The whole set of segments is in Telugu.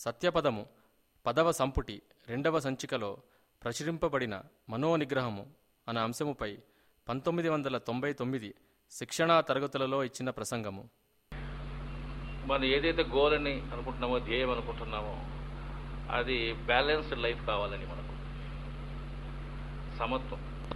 సత్యపదము పదవ సంపుటి రెండవ సంచికలో ప్రచురింపబడిన మనోనిగ్రహము అన్న అంశముపై పంతొమ్మిది వందల తొంభై తొమ్మిది శిక్షణా తరగతులలో ఇచ్చిన ప్రసంగము మనం ఏదైతే గోల్ అని అనుకుంటున్నామో ధ్యేయం అనుకుంటున్నామో అది బ్యాలెన్స్డ్ లైఫ్ కావాలని మనకు సమత్వం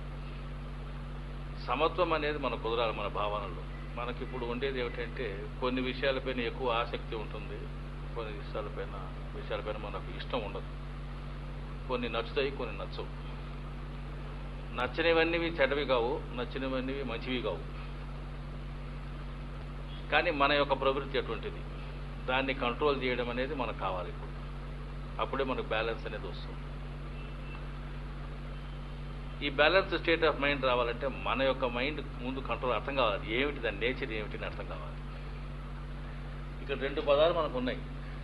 సమత్వం అనేది మనకు కుదరాలి మన భావనలో మనకి ఇప్పుడు ఉండేది ఏమిటంటే కొన్ని విషయాలపైన ఎక్కువ ఆసక్తి ఉంటుంది కొన్ని విషయాలపైన విషయాలపైన మనకు ఇష్టం ఉండదు కొన్ని నచ్చుతాయి కొన్ని నచ్చవు నచ్చనివన్నీ చెడ్డవి కావు నచ్చినవన్నీ మంచివి కావు కానీ మన యొక్క ప్రవృత్తి అటువంటిది దాన్ని కంట్రోల్ చేయడం అనేది మనకు కావాలి ఇప్పుడు అప్పుడే మనకు బ్యాలెన్స్ అనేది వస్తుంది ఈ బ్యాలెన్స్ స్టేట్ ఆఫ్ మైండ్ రావాలంటే మన యొక్క మైండ్ ముందు కంట్రోల్ అర్థం కావాలి ఏమిటి దాని నేచర్ ఏమిటి అని అర్థం కావాలి ఇక్కడ రెండు పదాలు మనకు ఉన్నాయి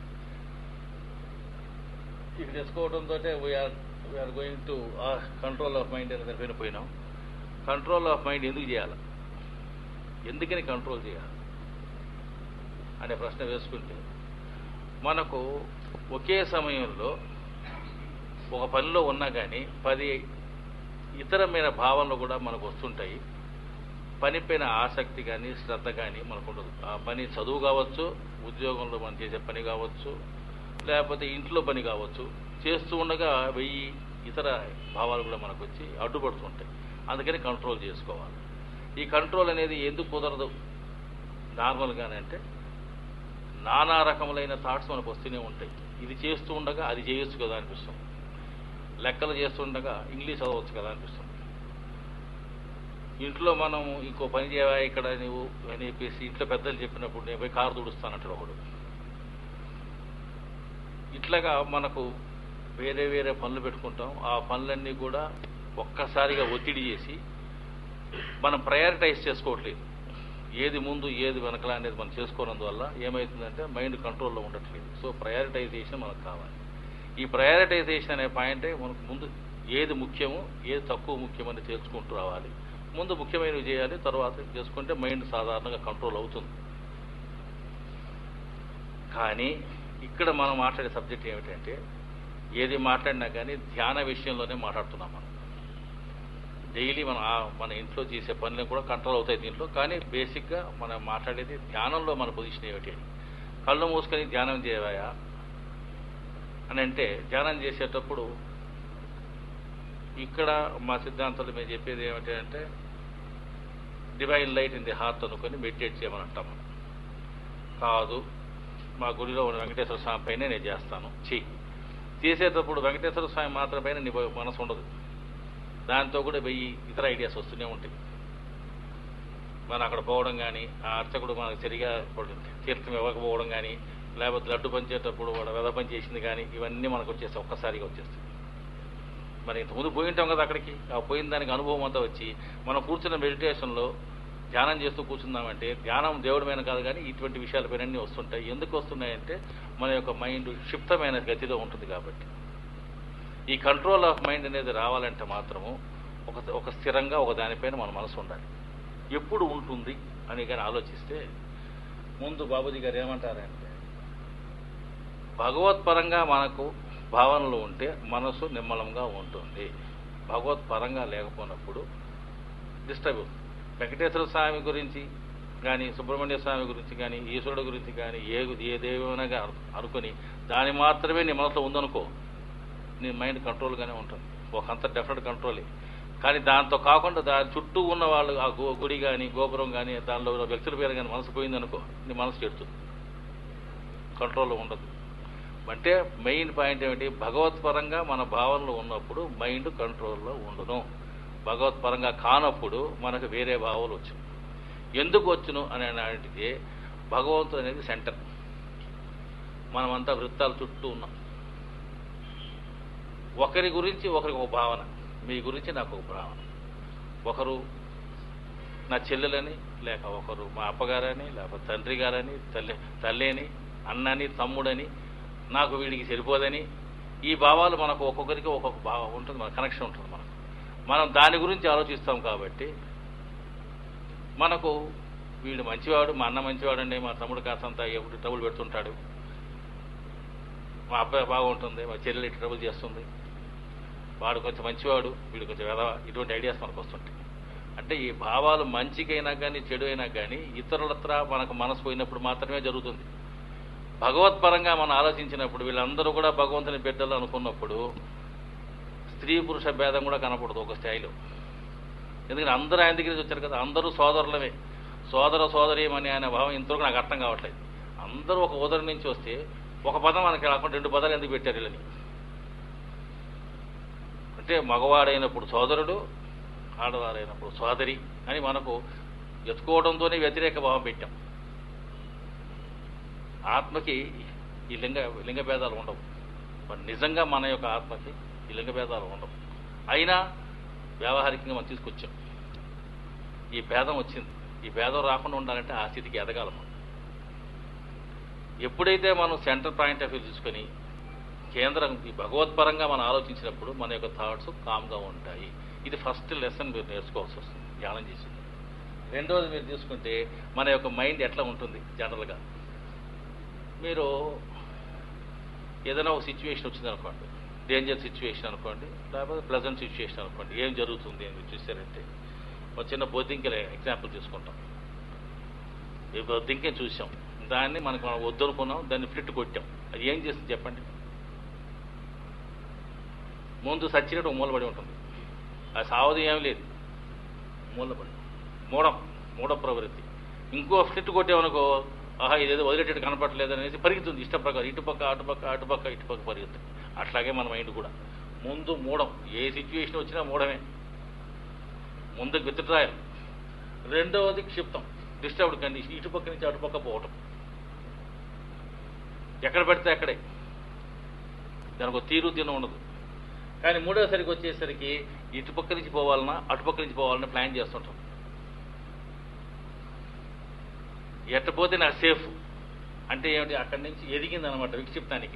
ఇక్కడ తెచ్చుకోవడంతో we are we are going to control of mind అనే దానిపైన పోయినాం కంట్రోల్ ఆఫ్ మైండ్ ఎందుకు చేయాలి ఎందుకని కంట్రోల్ చేయాలి అనే ప్రశ్న వేసుకుంటే మనకు ఒకే సమయంలో ఒక పనిలో ఉన్నా కానీ పది ఇతరమైన భావనలు కూడా మనకు వస్తుంటాయి పనిపైన ఆసక్తి కానీ శ్రద్ధ కానీ మనకు ఉండదు ఆ పని చదువు కావచ్చు ఉద్యోగంలో మనం చేసే పని కావచ్చు లేకపోతే ఇంట్లో పని కావచ్చు చేస్తూ ఉండగా వెయ్యి ఇతర భావాలు కూడా మనకు వచ్చి అడ్డుపడుతుంటాయి అందుకని కంట్రోల్ చేసుకోవాలి ఈ కంట్రోల్ అనేది ఎందుకు కుదరదు నార్మల్గానే అంటే నానా రకములైన థాట్స్ మనకు వస్తూనే ఉంటాయి ఇది చేస్తూ ఉండగా అది చేయొచ్చు కదా అనిపిస్తుంది లెక్కలు చేస్తుండగా ఇంగ్లీష్ చదవచ్చు కదా అనిపిస్తుంది ఇంట్లో మనం ఇంకో పని చేయవా ఇక్కడ నువ్వు అని చెప్పేసి ఇంట్లో పెద్దలు చెప్పినప్పుడు నేను పోయి కారు తుడుస్తానంటాడు ఒకడు ఇట్లాగా మనకు వేరే వేరే పనులు పెట్టుకుంటాం ఆ పనులన్నీ కూడా ఒక్కసారిగా ఒత్తిడి చేసి మనం ప్రయారిటైజ్ చేసుకోవట్లేదు ఏది ముందు ఏది వెనకల అనేది మనం చేసుకోనందువల్ల ఏమవుతుందంటే మైండ్ కంట్రోల్లో ఉండట్లేదు సో ప్రయారిటైజేషన్ మనకు కావాలి ఈ ప్రయారిటైజేషన్ అనే పాయింటే మనకు ముందు ఏది ముఖ్యము ఏది తక్కువ ముఖ్యమని తెలుసుకుంటూ రావాలి ముందు ముఖ్యమైనవి చేయాలి తర్వాత చేసుకుంటే మైండ్ సాధారణంగా కంట్రోల్ అవుతుంది కానీ ఇక్కడ మనం మాట్లాడే సబ్జెక్ట్ ఏమిటంటే ఏది మాట్లాడినా కానీ ధ్యాన విషయంలోనే మాట్లాడుతున్నాం మనం డైలీ మనం ఆ- మన ఇంట్లో చేసే పనులు కూడా కంట్రోల్ అవుతాయి దీంట్లో కానీ బేసిక్గా మనం మాట్లాడేది ధ్యానంలో మన పొజిషన్ ఏమిటి అని కళ్ళు మూసుకొని ధ్యానం చేయవా అని అంటే ధ్యానం చేసేటప్పుడు ఇక్కడ మా సిద్ధాంతాలు మేము చెప్పేది ఏమిటి అంటే divine light in the heart అనుకొని మెడిటేట్ చేయమని అంటాం మనం కాదు మా గుడిలో ఉన్న వెంకటేశ్వర స్వామి పైన నేను చేస్తాను చెయ్యి చేసేటప్పుడు వెంకటేశ్వర స్వామి మాత్రం పైన నీ మనసు ఉండదు దాంతో కూడా వెయ్యి ఇతర ఐడియాస్ వస్తూనే ఉంటాయి మనం అక్కడ పోవడం కానీ ఆ అర్చకుడు మనకు సరిగా తీర్థం ఇవ్వకపోవడం కానీ లేకపోతే లడ్డు పంచేటప్పుడు వాడు వెద పని చేసింది కానీ ఇవన్నీ మనకు వచ్చేస్తాయి ఒక్కసారిగా వచ్చేస్తాయి మరి ఇంతకుముందు పోయి ఉంటాం కదా అక్కడికి ఆ పోయిన దానికి అనుభవం అంతా వచ్చి మనం కూర్చున్న మెడిటేషన్లో ధ్యానం చేస్తూ కూర్చున్నామంటే ధ్యానం దేవుడమైన కాదు కానీ ఇటువంటి విషయాలపైన అన్నీ వస్తుంటాయి ఎందుకు వస్తున్నాయంటే మన యొక్క మైండ్ క్షిప్తమైన గతిలో ఉంటుంది కాబట్టి ఈ కంట్రోల్ ఆఫ్ మైండ్ అనేది రావాలంటే మాత్రము ఒక ఒక స్థిరంగా ఒక దానిపైన మన మనసు ఉండాలి ఎప్పుడు ఉంటుంది అని కానీ ఆలోచిస్తే ముందు బాబుజీ గారు ఏమంటారంటే భగవత్పరంగా మనకు భావనలు ఉంటే మనసు నిమ్మలంగా ఉంటుంది భగవత్పరంగా లేకపోయినప్పుడు డిస్టర్బ్ అవుతుంది వెంకటేశ్వర స్వామి గురించి కానీ సుబ్రహ్మణ్య స్వామి గురించి కానీ ఈశ్వరుడు గురించి కానీ ఏ ఏ దేవమైనా అనుకొని దాని మాత్రమే నీ మనసులో ఉందనుకో నీ మైండ్ కంట్రోల్గానే ఉంటుంది ఒక అంత డెఫినెట్ కంట్రోలే కానీ దాంతో కాకుండా దాని చుట్టూ ఉన్న వాళ్ళు ఆ గు- గుడి కానీ గోపురం కానీ దానిలో ఉన్న వ్యక్తుల పేరు కానీ మనసు పోయిందనుకో నీ మనసు చెడుతుంది కంట్రోల్లో ఉండదు అంటే మెయిన్ పాయింట్ ఏమిటి భగవత్పరంగా మన భావనలు ఉన్నప్పుడు మైండ్ కంట్రోల్లో ఉండను భగవత్పరంగా కానప్పుడు మనకు వేరే భావాలు వచ్చును ఎందుకు వచ్చును అని అంటే భగవంతుడు అనేది సెంటర్ మనమంతా వృత్తాల చుట్టూ ఉన్నాం ఒకరి గురించి ఒకరికి ఒక భావన మీ గురించి నాకు ఒక భావన ఒకరు నా చెల్లెలని లేక ఒకరు మా అప్పగారని లేకపోతే తండ్రి గారని తల్లి తల్లిని అన్నని తమ్ముడని నాకు వీడికి సరిపోదని ఈ భావాలు మనకు ఒక్కొక్కరికి ఒక్కొక్క భావం ఉంటుంది మన కనెక్షన్ ఉంటుంది మనకు మనం దాని గురించి ఆలోచిస్తాం కాబట్టి మనకు వీడు మంచివాడు మా అన్న మంచివాడండి మా తమ్ముడు కాసంతా ఎప్పుడు ట్రబుల్ పెడుతుంటాడు మా అబ్బాయి బాగుంటుంది మా చెల్లెలు ఇటు ట్రబుల్ చేస్తుంది వాడు కొంచెం మంచివాడు వీడు కొంచెం వెదవ ఇటువంటి ఐడియాస్ మనకు వస్తుంటాయి అంటే ఈ భావాలు మంచికైనా కానీ చెడు అయినా కానీ ఇతరులత్రా మనకు మనసు పోయినప్పుడు మాత్రమే జరుగుతుంది భగవత్పరంగా మనం ఆలోచించినప్పుడు వీళ్ళందరూ కూడా భగవంతుని బిడ్డలు అనుకున్నప్పుడు స్త్రీ పురుష భేదం కూడా కనపడదు ఒక స్థాయిలో ఎందుకంటే అందరూ ఆయన దగ్గర నుంచి వచ్చారు కదా అందరూ సోదరులమే సోదర సోదరీమణి అనే భావం ఇంతవరకు నాకు అర్థం కావట్లేదు అందరూ ఒక ఉదరం నుంచి వస్తే ఒక పదం మనకి రాకుండా రెండు పదాలు ఎందుకు పెట్టారు వీళ్ళని అంటే మగవాడైనప్పుడు సోదరుడు ఆడవారైనప్పుడు సోదరి అని మనకు ఎత్తుకోవడంతోనే వ్యతిరేక భావం పెట్టాం ఆత్మకి ఈ లింగ లింగ భేదాలు ఉండవు మరి నిజంగా మన యొక్క ఆత్మకి ఈ లింగ భేదాలు ఉండవు అయినా వ్యావహారికంగా మనం తీసుకొచ్చాం ఈ భేదం వచ్చింది ఈ భేదం రాకుండా ఉండాలంటే ఆ స్థితికి ఎదగాల మనం ఎప్పుడైతే మనం సెంటర్ పాయింట్ ఆఫ్ వ్యూ తీసుకొని కేంద్రం ఈ భగవత్పరంగా మనం ఆలోచించినప్పుడు మన యొక్క థాట్స్ కామ్గా ఉంటాయి ఇది ఫస్ట్ లెసన్ మీరు నేర్చుకోవాల్సి వస్తుంది ధ్యానం చేసి రెండోది మీరు తీసుకుంటే మన యొక్క మైండ్ ఎట్లా ఉంటుంది జనరల్గా మీరు ఏదైనా ఒక సిచ్యువేషన్ వచ్చింది అనుకోండి డేంజర్ సిచ్యువేషన్ అనుకోండి లేకపోతే ప్లెజెంట్ సిచ్యువేషన్ అనుకోండి ఏం జరుగుతుంది అని చూసారంటే ఒక చిన్న బొద్దింకల ఎగ్జాంపుల్ తీసుకుంటాం ఈ బొద్దింకే చూసాం దాన్ని మనకు మనం వద్దనుకున్నాం దాన్ని ఫ్లిట్ కొట్టాం అది ఏం చేస్తుంది చెప్పండి ముందు సచ్చినట్టు ఒక మూలబడి ఉంటుంది అది సావది ఏం లేదు మూలబడి మూడం మూడ ప్రవృత్తి ఇంకో ఫ్లిట్ కొట్టామనుకో ఆహా ఇదేదో వదిలేటట్టు కనపడలేదు అనేసి పరిగెత్తుంది ఇష్ట ప్రకారం ఇటుపక్క అటుపక్క అటుపక్క ఇటుపక్క పరిగెత్తుంది అట్లాగే మన మైండ్ కూడా ముందు మూడం ఏ సిచ్యువేషన్ వచ్చినా మూడమే ముందు విత్డ్రాయల్ రెండవది క్షిప్తం డిస్టర్బ్డ్ కండిషన్ ఇటుపక్క నుంచి అటుపక్క పోవటం ఎక్కడ పెడితే అక్కడే దానికి ఒక తీరు తిన ఉండదు కానీ మూడోసరికి వచ్చేసరికి ఇటుపక్క నుంచి పోవాలన్నా అటుపక్క నుంచి పోవాలన్నా ప్లాన్ చేస్తుంటాం ఎట్టపోతే నాకు సేఫ్ అంటే ఏమిటి అక్కడి నుంచి ఎదిగింది అనమాట విక్షిప్తానికి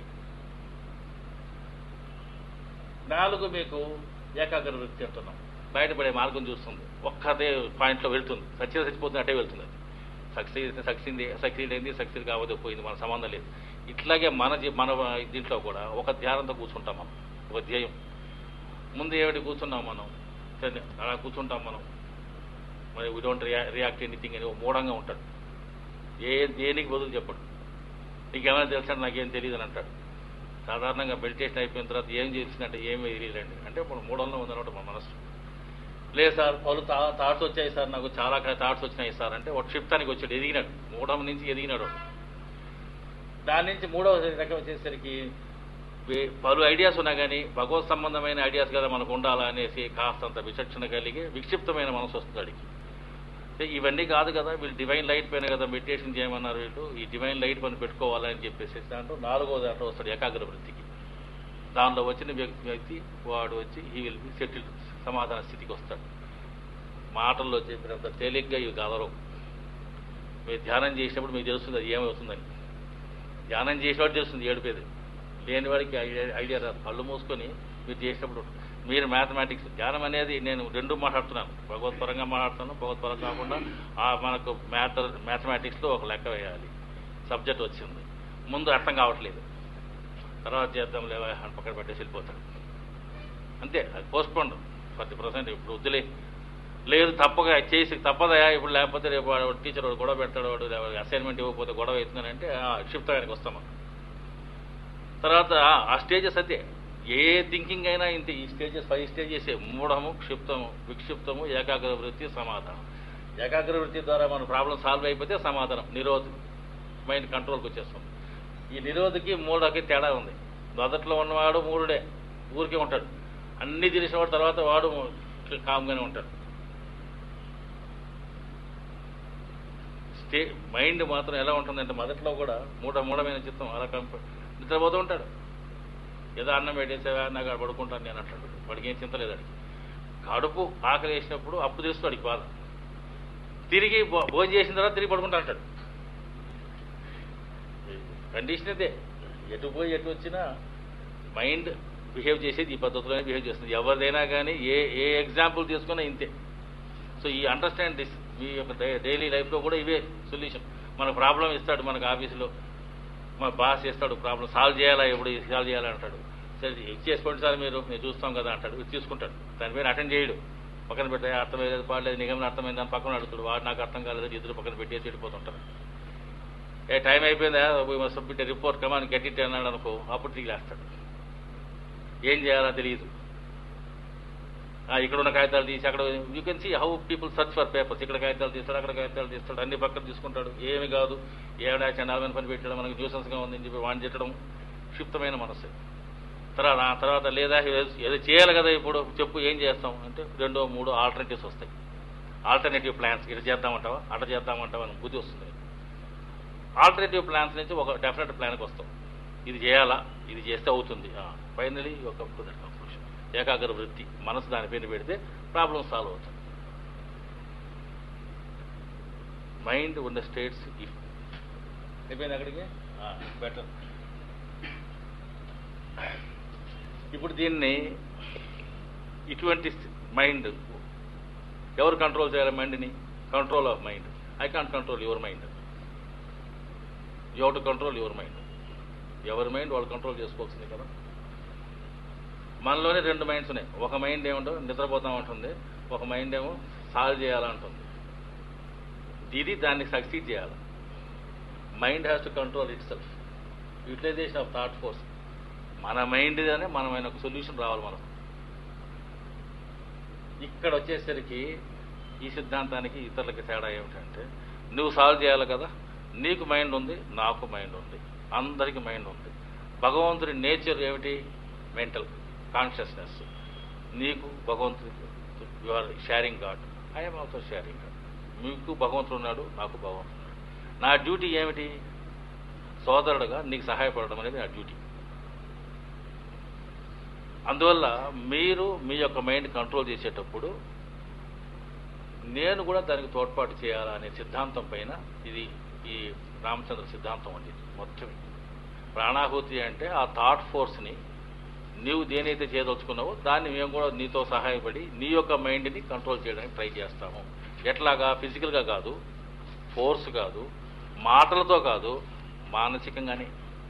నాలుగు మీకు ఏకాగ్ర వృత్తి అంటున్నాం బయటపడే మార్గం చూస్తుంది ఒక్కటే పాయింట్లో వెళ్తుంది సక్సెస్ చచ్చిపోతుంది అటే వెళ్తుంది అది సక్సెస్ సక్సెస్ సక్సెస్ అయింది సక్సెస్ కావద్దు పోయింది మన సంబంధం లేదు ఇట్లాగే మన జీ- మన దీంట్లో కూడా ఒక ధ్యానంతో కూర్చుంటాం మనం ఒక ధ్యేయం ముందు ఏమిటి కూర్చున్నాం మనం సరే అలా కూర్చుంటాం మనం మరి we don't re react anything అని ఒక మూఢంగా ఉంటాడు ఏ దేనికి బదులు చెప్పడు నీకేమైనా తెలుసా నాకేం తెలియదు అని అంటాడు సాధారణంగా మెడిటేషన్ అయిపోయిన తర్వాత ఏం చేసిందంటే ఏమీ తెలియదండి అంటే ఇప్పుడు మూడంలో ఉందన్నమాట మన మనసు లేదు సార్ పలు థా- థాట్స్ వచ్చాయి సార్ నాకు చాలా థాట్స్ వచ్చినాయి సార్ అంటే ఒక క్షిప్తానికి వచ్చాడు ఎదిగినాడు మూడం నుంచి ఎదిగినాడు వాడు. దాని నుంచి మూడవ రకం వచ్చేసరికి వే- పలు ఐడియాస్ ఉన్నా కానీ భగవత్ సంబంధమైన ఐడియాస్ కదా మనకు ఉండాలా అనేసి కాస్తంత విచక్షణ కలిగి విక్షిప్తమైన మనసు వస్తుంది వాడికి అంటే ఇవన్నీ కాదు కదా వీళ్ళు డివైన్ లైట్ పైన కదా మెడిటేషన్ చేయమన్నారు వీళ్ళు ఈ డివైన్ లైట్ పైన పెట్టుకోవాలని చెప్పేసి దాంట్లో నాలుగో దాంట్లో వస్తాడు ఏకాగ్ర వృత్తికి దానిలో వచ్చిన వ్యక్తి వ్యక్తి వాడు వచ్చి ఈ విల్ బి సెటిల్ సమాధాన స్థితికి వస్తాడు మాటల్లో చెప్పినంత తేలిగ్గా ఇవి కలరు మీరు ధ్యానం చేసినప్పుడు మీకు తెలుస్తుంది అది ఏమవుతుందని ధ్యానం చేసేవాడు తెలుస్తుంది ఏడిపేది లేని వాడికి ఐడియా ఐడియా రాదు కళ్ళు మూసుకొని మీరు చేసినప్పుడు మీరు మ్యాథమెటిక్స్ ధ్యానం అనేది నేను రెండు మాట్లాడుతున్నాను భగవత్పరంగా మాట్లాడుతున్నాను భగవత్పరం కాకుండా ఆ మనకు మ్యాథ మ్యాథమెటిక్స్లో ఒక లెక్క వేయాలి సబ్జెక్ట్ వచ్చింది ముందు అర్థం కావట్లేదు తర్వాత చేద్దాం లేవా అని పక్కన పెట్టేసి వెళ్ళిపోతాడు అంతే అది పోస్ట్పోండ్ ఫార్టీ పర్సెంట్ ఇప్పుడు వద్దులే లేదు తప్పగా చేసి తప్పదయా ఇప్పుడు లేకపోతే రేపు వాడు టీచర్ వాడు గొడవ పెడతాడు వాడు అసైన్మెంట్ ఇవ్వకపోతే గొడవ అవుతుందని షిఫ్ట్ ఆయనకు వస్తాం తర్వాత ఆ స్టేజెస్ అంతే ఏ థింకింగ్ అయినా ఇంత ఈ స్టేజెస్ ఫైవ్ స్టేజెస్ మూఢము క్షిప్తము విక్షిప్తము ఏకాగ్ర వృత్తి సమాధానం ఏకాగ్ర వృత్తి ద్వారా మన ప్రాబ్లం సాల్వ్ అయిపోతే సమాధానం నిరోధ్ మైండ్ కంట్రోల్కి వచ్చేస్తుంది ఈ నిరోధకి మూడకి తేడా ఉంది మొదట్లో ఉన్నవాడు మూడుడే ఊరికే ఉంటాడు అన్ని తెలిసిన వాడు తర్వాత వాడు కామ్గానే ఉంటాడు స్టే మైండ్ మాత్రం ఎలా ఉంటుందంటే మొదట్లో కూడా మూఢ మూఢమైన చిత్తం అలా కంప నిద్రపోతూ ఉంటాడు ఏదో అన్నం పెట్టేసావా నాకు ఆడ పడుకుంటాను నేను అంటాడు వాడికి ఏం చింత లేదు వాడికి కడుపు ఆకలి వేసినప్పుడు అప్పు తీస్తాడు వాడికి బాధ తిరిగి భో- భోజనం చేసిన తర్వాత తిరిగి పడుకుంటా అంటాడు కండిషన్ అదే ఎటు పోయి ఎటు వచ్చినా మైండ్ బిహేవ్ చేసేది ఈ పద్ధతిలోనే బిహేవ్ చేస్తుంది ఎవరిదైనా కానీ ఏ ఏ ఎగ్జాంపుల్ తీసుకున్నా ఇంతే సో ఈ అండర్స్టాండ్ దిస్ మీ యొక్క డైలీ లైఫ్లో కూడా ఇవే సొల్యూషన్ మనకు ప్రాబ్లం ఇస్తాడు మనకు ఆఫీసులో మా బాస్ చేస్తాడు ప్రాబ్లం సాల్వ్ చేయాలా ఎప్పుడు సాల్వ్ చేయాలా అంటాడు సరే ఇది చేసుకోండి సార్ మీరు నేను చూస్తాం కదా అంటాడు ఇది తీసుకుంటాడు దానిపైన అటెండ్ చేయడు పక్కన పెట్టే అర్థమయ్యేది పాడలేదు నిగమన అర్థమైంది అని పక్కన అడుగుతాడు వాడు నాకు అర్థం కాలేదు ఇద్దరు పక్కన పెట్టేసి వెళ్ళిపోతుంటారు ఏ టైం అయిపోయిందా submit report come on get it అన్నాడు అనుకో అప్పుడు తిరిగిలేస్తాడు ఏం చేయాలో తెలియదు ఆ, ఇక్కడ ఉన్న కాగితాలు తీసి అక్కడ you can see how people search for papers ఇక్కడ కాగితాలు తీస్తాడు అక్కడ కాగితాలు తీస్తాడు అన్ని పక్కన తీసుకుంటాడు ఏమి కాదు ఏడా చండాలమైన పని పెట్టడం మనకి న్యూసెన్స్గా ఉందని చెప్పి వాడిని తిట్టడం క్షిప్తమైన మనసు తర్వాత ఆ తర్వాత లేదా ఏదో- ఏదో చేయాలి కదా ఇప్పుడు చెప్పు ఏం చేస్తాం అంటే రెండో మూడో ఆల్టర్నేటివ్స్ వస్తాయి ఆల్టర్నేటివ్ ప్లాన్స్ ఇటు చేద్దామంటావా అట చేద్దామంటావా అని బుద్ధి వస్తుంది ఆల్టర్నేటివ్ ప్లాన్స్ నుంచి ఒక డెఫినెట్ ప్లాన్కి వస్తాం ఇది చేయాలా ఇది చేస్తే అవుతుంది ఫైనలీ ఒక కన్క్లూషన్ ఏకాగ్ర వృత్తి మనసు దాని పేరు పెడితే ప్రాబ్లం సాల్వ్ అవుతుంది మైండ్ ఉన్న స్టేట్స్ ఇఫ్ అయిపోయింది అక్కడికి బెటర్ ఇప్పుడు దీన్ని ఇటువంటి మైండ్ ఎవరు కంట్రోల్ చేయాలి మైండ్ని control of mind I can't control your mind you to control your mind ఎవరి మైండ్ వాళ్ళు కంట్రోల్ చేసుకోవాల్సింది కదా మనలోనే రెండు మైండ్స్ ఉన్నాయి ఒక మైండ్ ఏముంటో నిద్రపోతాం ఉంటుంది ఒక మైండ్ ఏమో సాల్వ్ చేయాలంటుంది ఇది దాన్ని సక్సీడ్ చేయాలి mind has to control itself utilization of thought force మన మైండ్ అనే మనమైన ఒక సొల్యూషన్ రావాలి మనకు ఇక్కడ వచ్చేసరికి ఈ సిద్ధాంతానికి ఇతరులకి తేడా ఏమిటంటే నువ్వు సాల్వ్ చేయాలి కదా నీకు మైండ్ ఉంది నాకు మైండ్ ఉంది అందరికి మైండ్ ఉంది భగవంతుడి నేచర్ ఏమిటి మెంటల్ కాన్షియస్నెస్ నీకు భగవంతుడి you are sharing God I am also sharing God మీకు భగవంతుడు ఉన్నాడు నాకు భగవంతుడు ఉన్నాడు నా డ్యూటీ ఏమిటి సోదరుడుగా నీకు సహాయపడడం అనేది నా డ్యూటీ అందువల్ల మీరు మీ యొక్క మైండ్ కంట్రోల్ చేసేటప్పుడు నేను కూడా దానికి తోడ్పాటు చేయాలా అనే సిద్ధాంతం పైన ఇది ఈ రామచంద్ర సిద్ధాంతం అండి మొత్తం ప్రాణాహుతి అంటే ఆ థాట్ ఫోర్స్ని నీవు దేనైతే చేయదలుచుకున్నావో దాన్ని మేము కూడా నీతో సహాయపడి నీ యొక్క మైండ్ని కంట్రోల్ చేయడానికి ట్రై చేస్తాము ఎట్లాగా ఫిజికల్గా కాదు ఫోర్స్ కాదు మాటలతో కాదు మానసికంగానే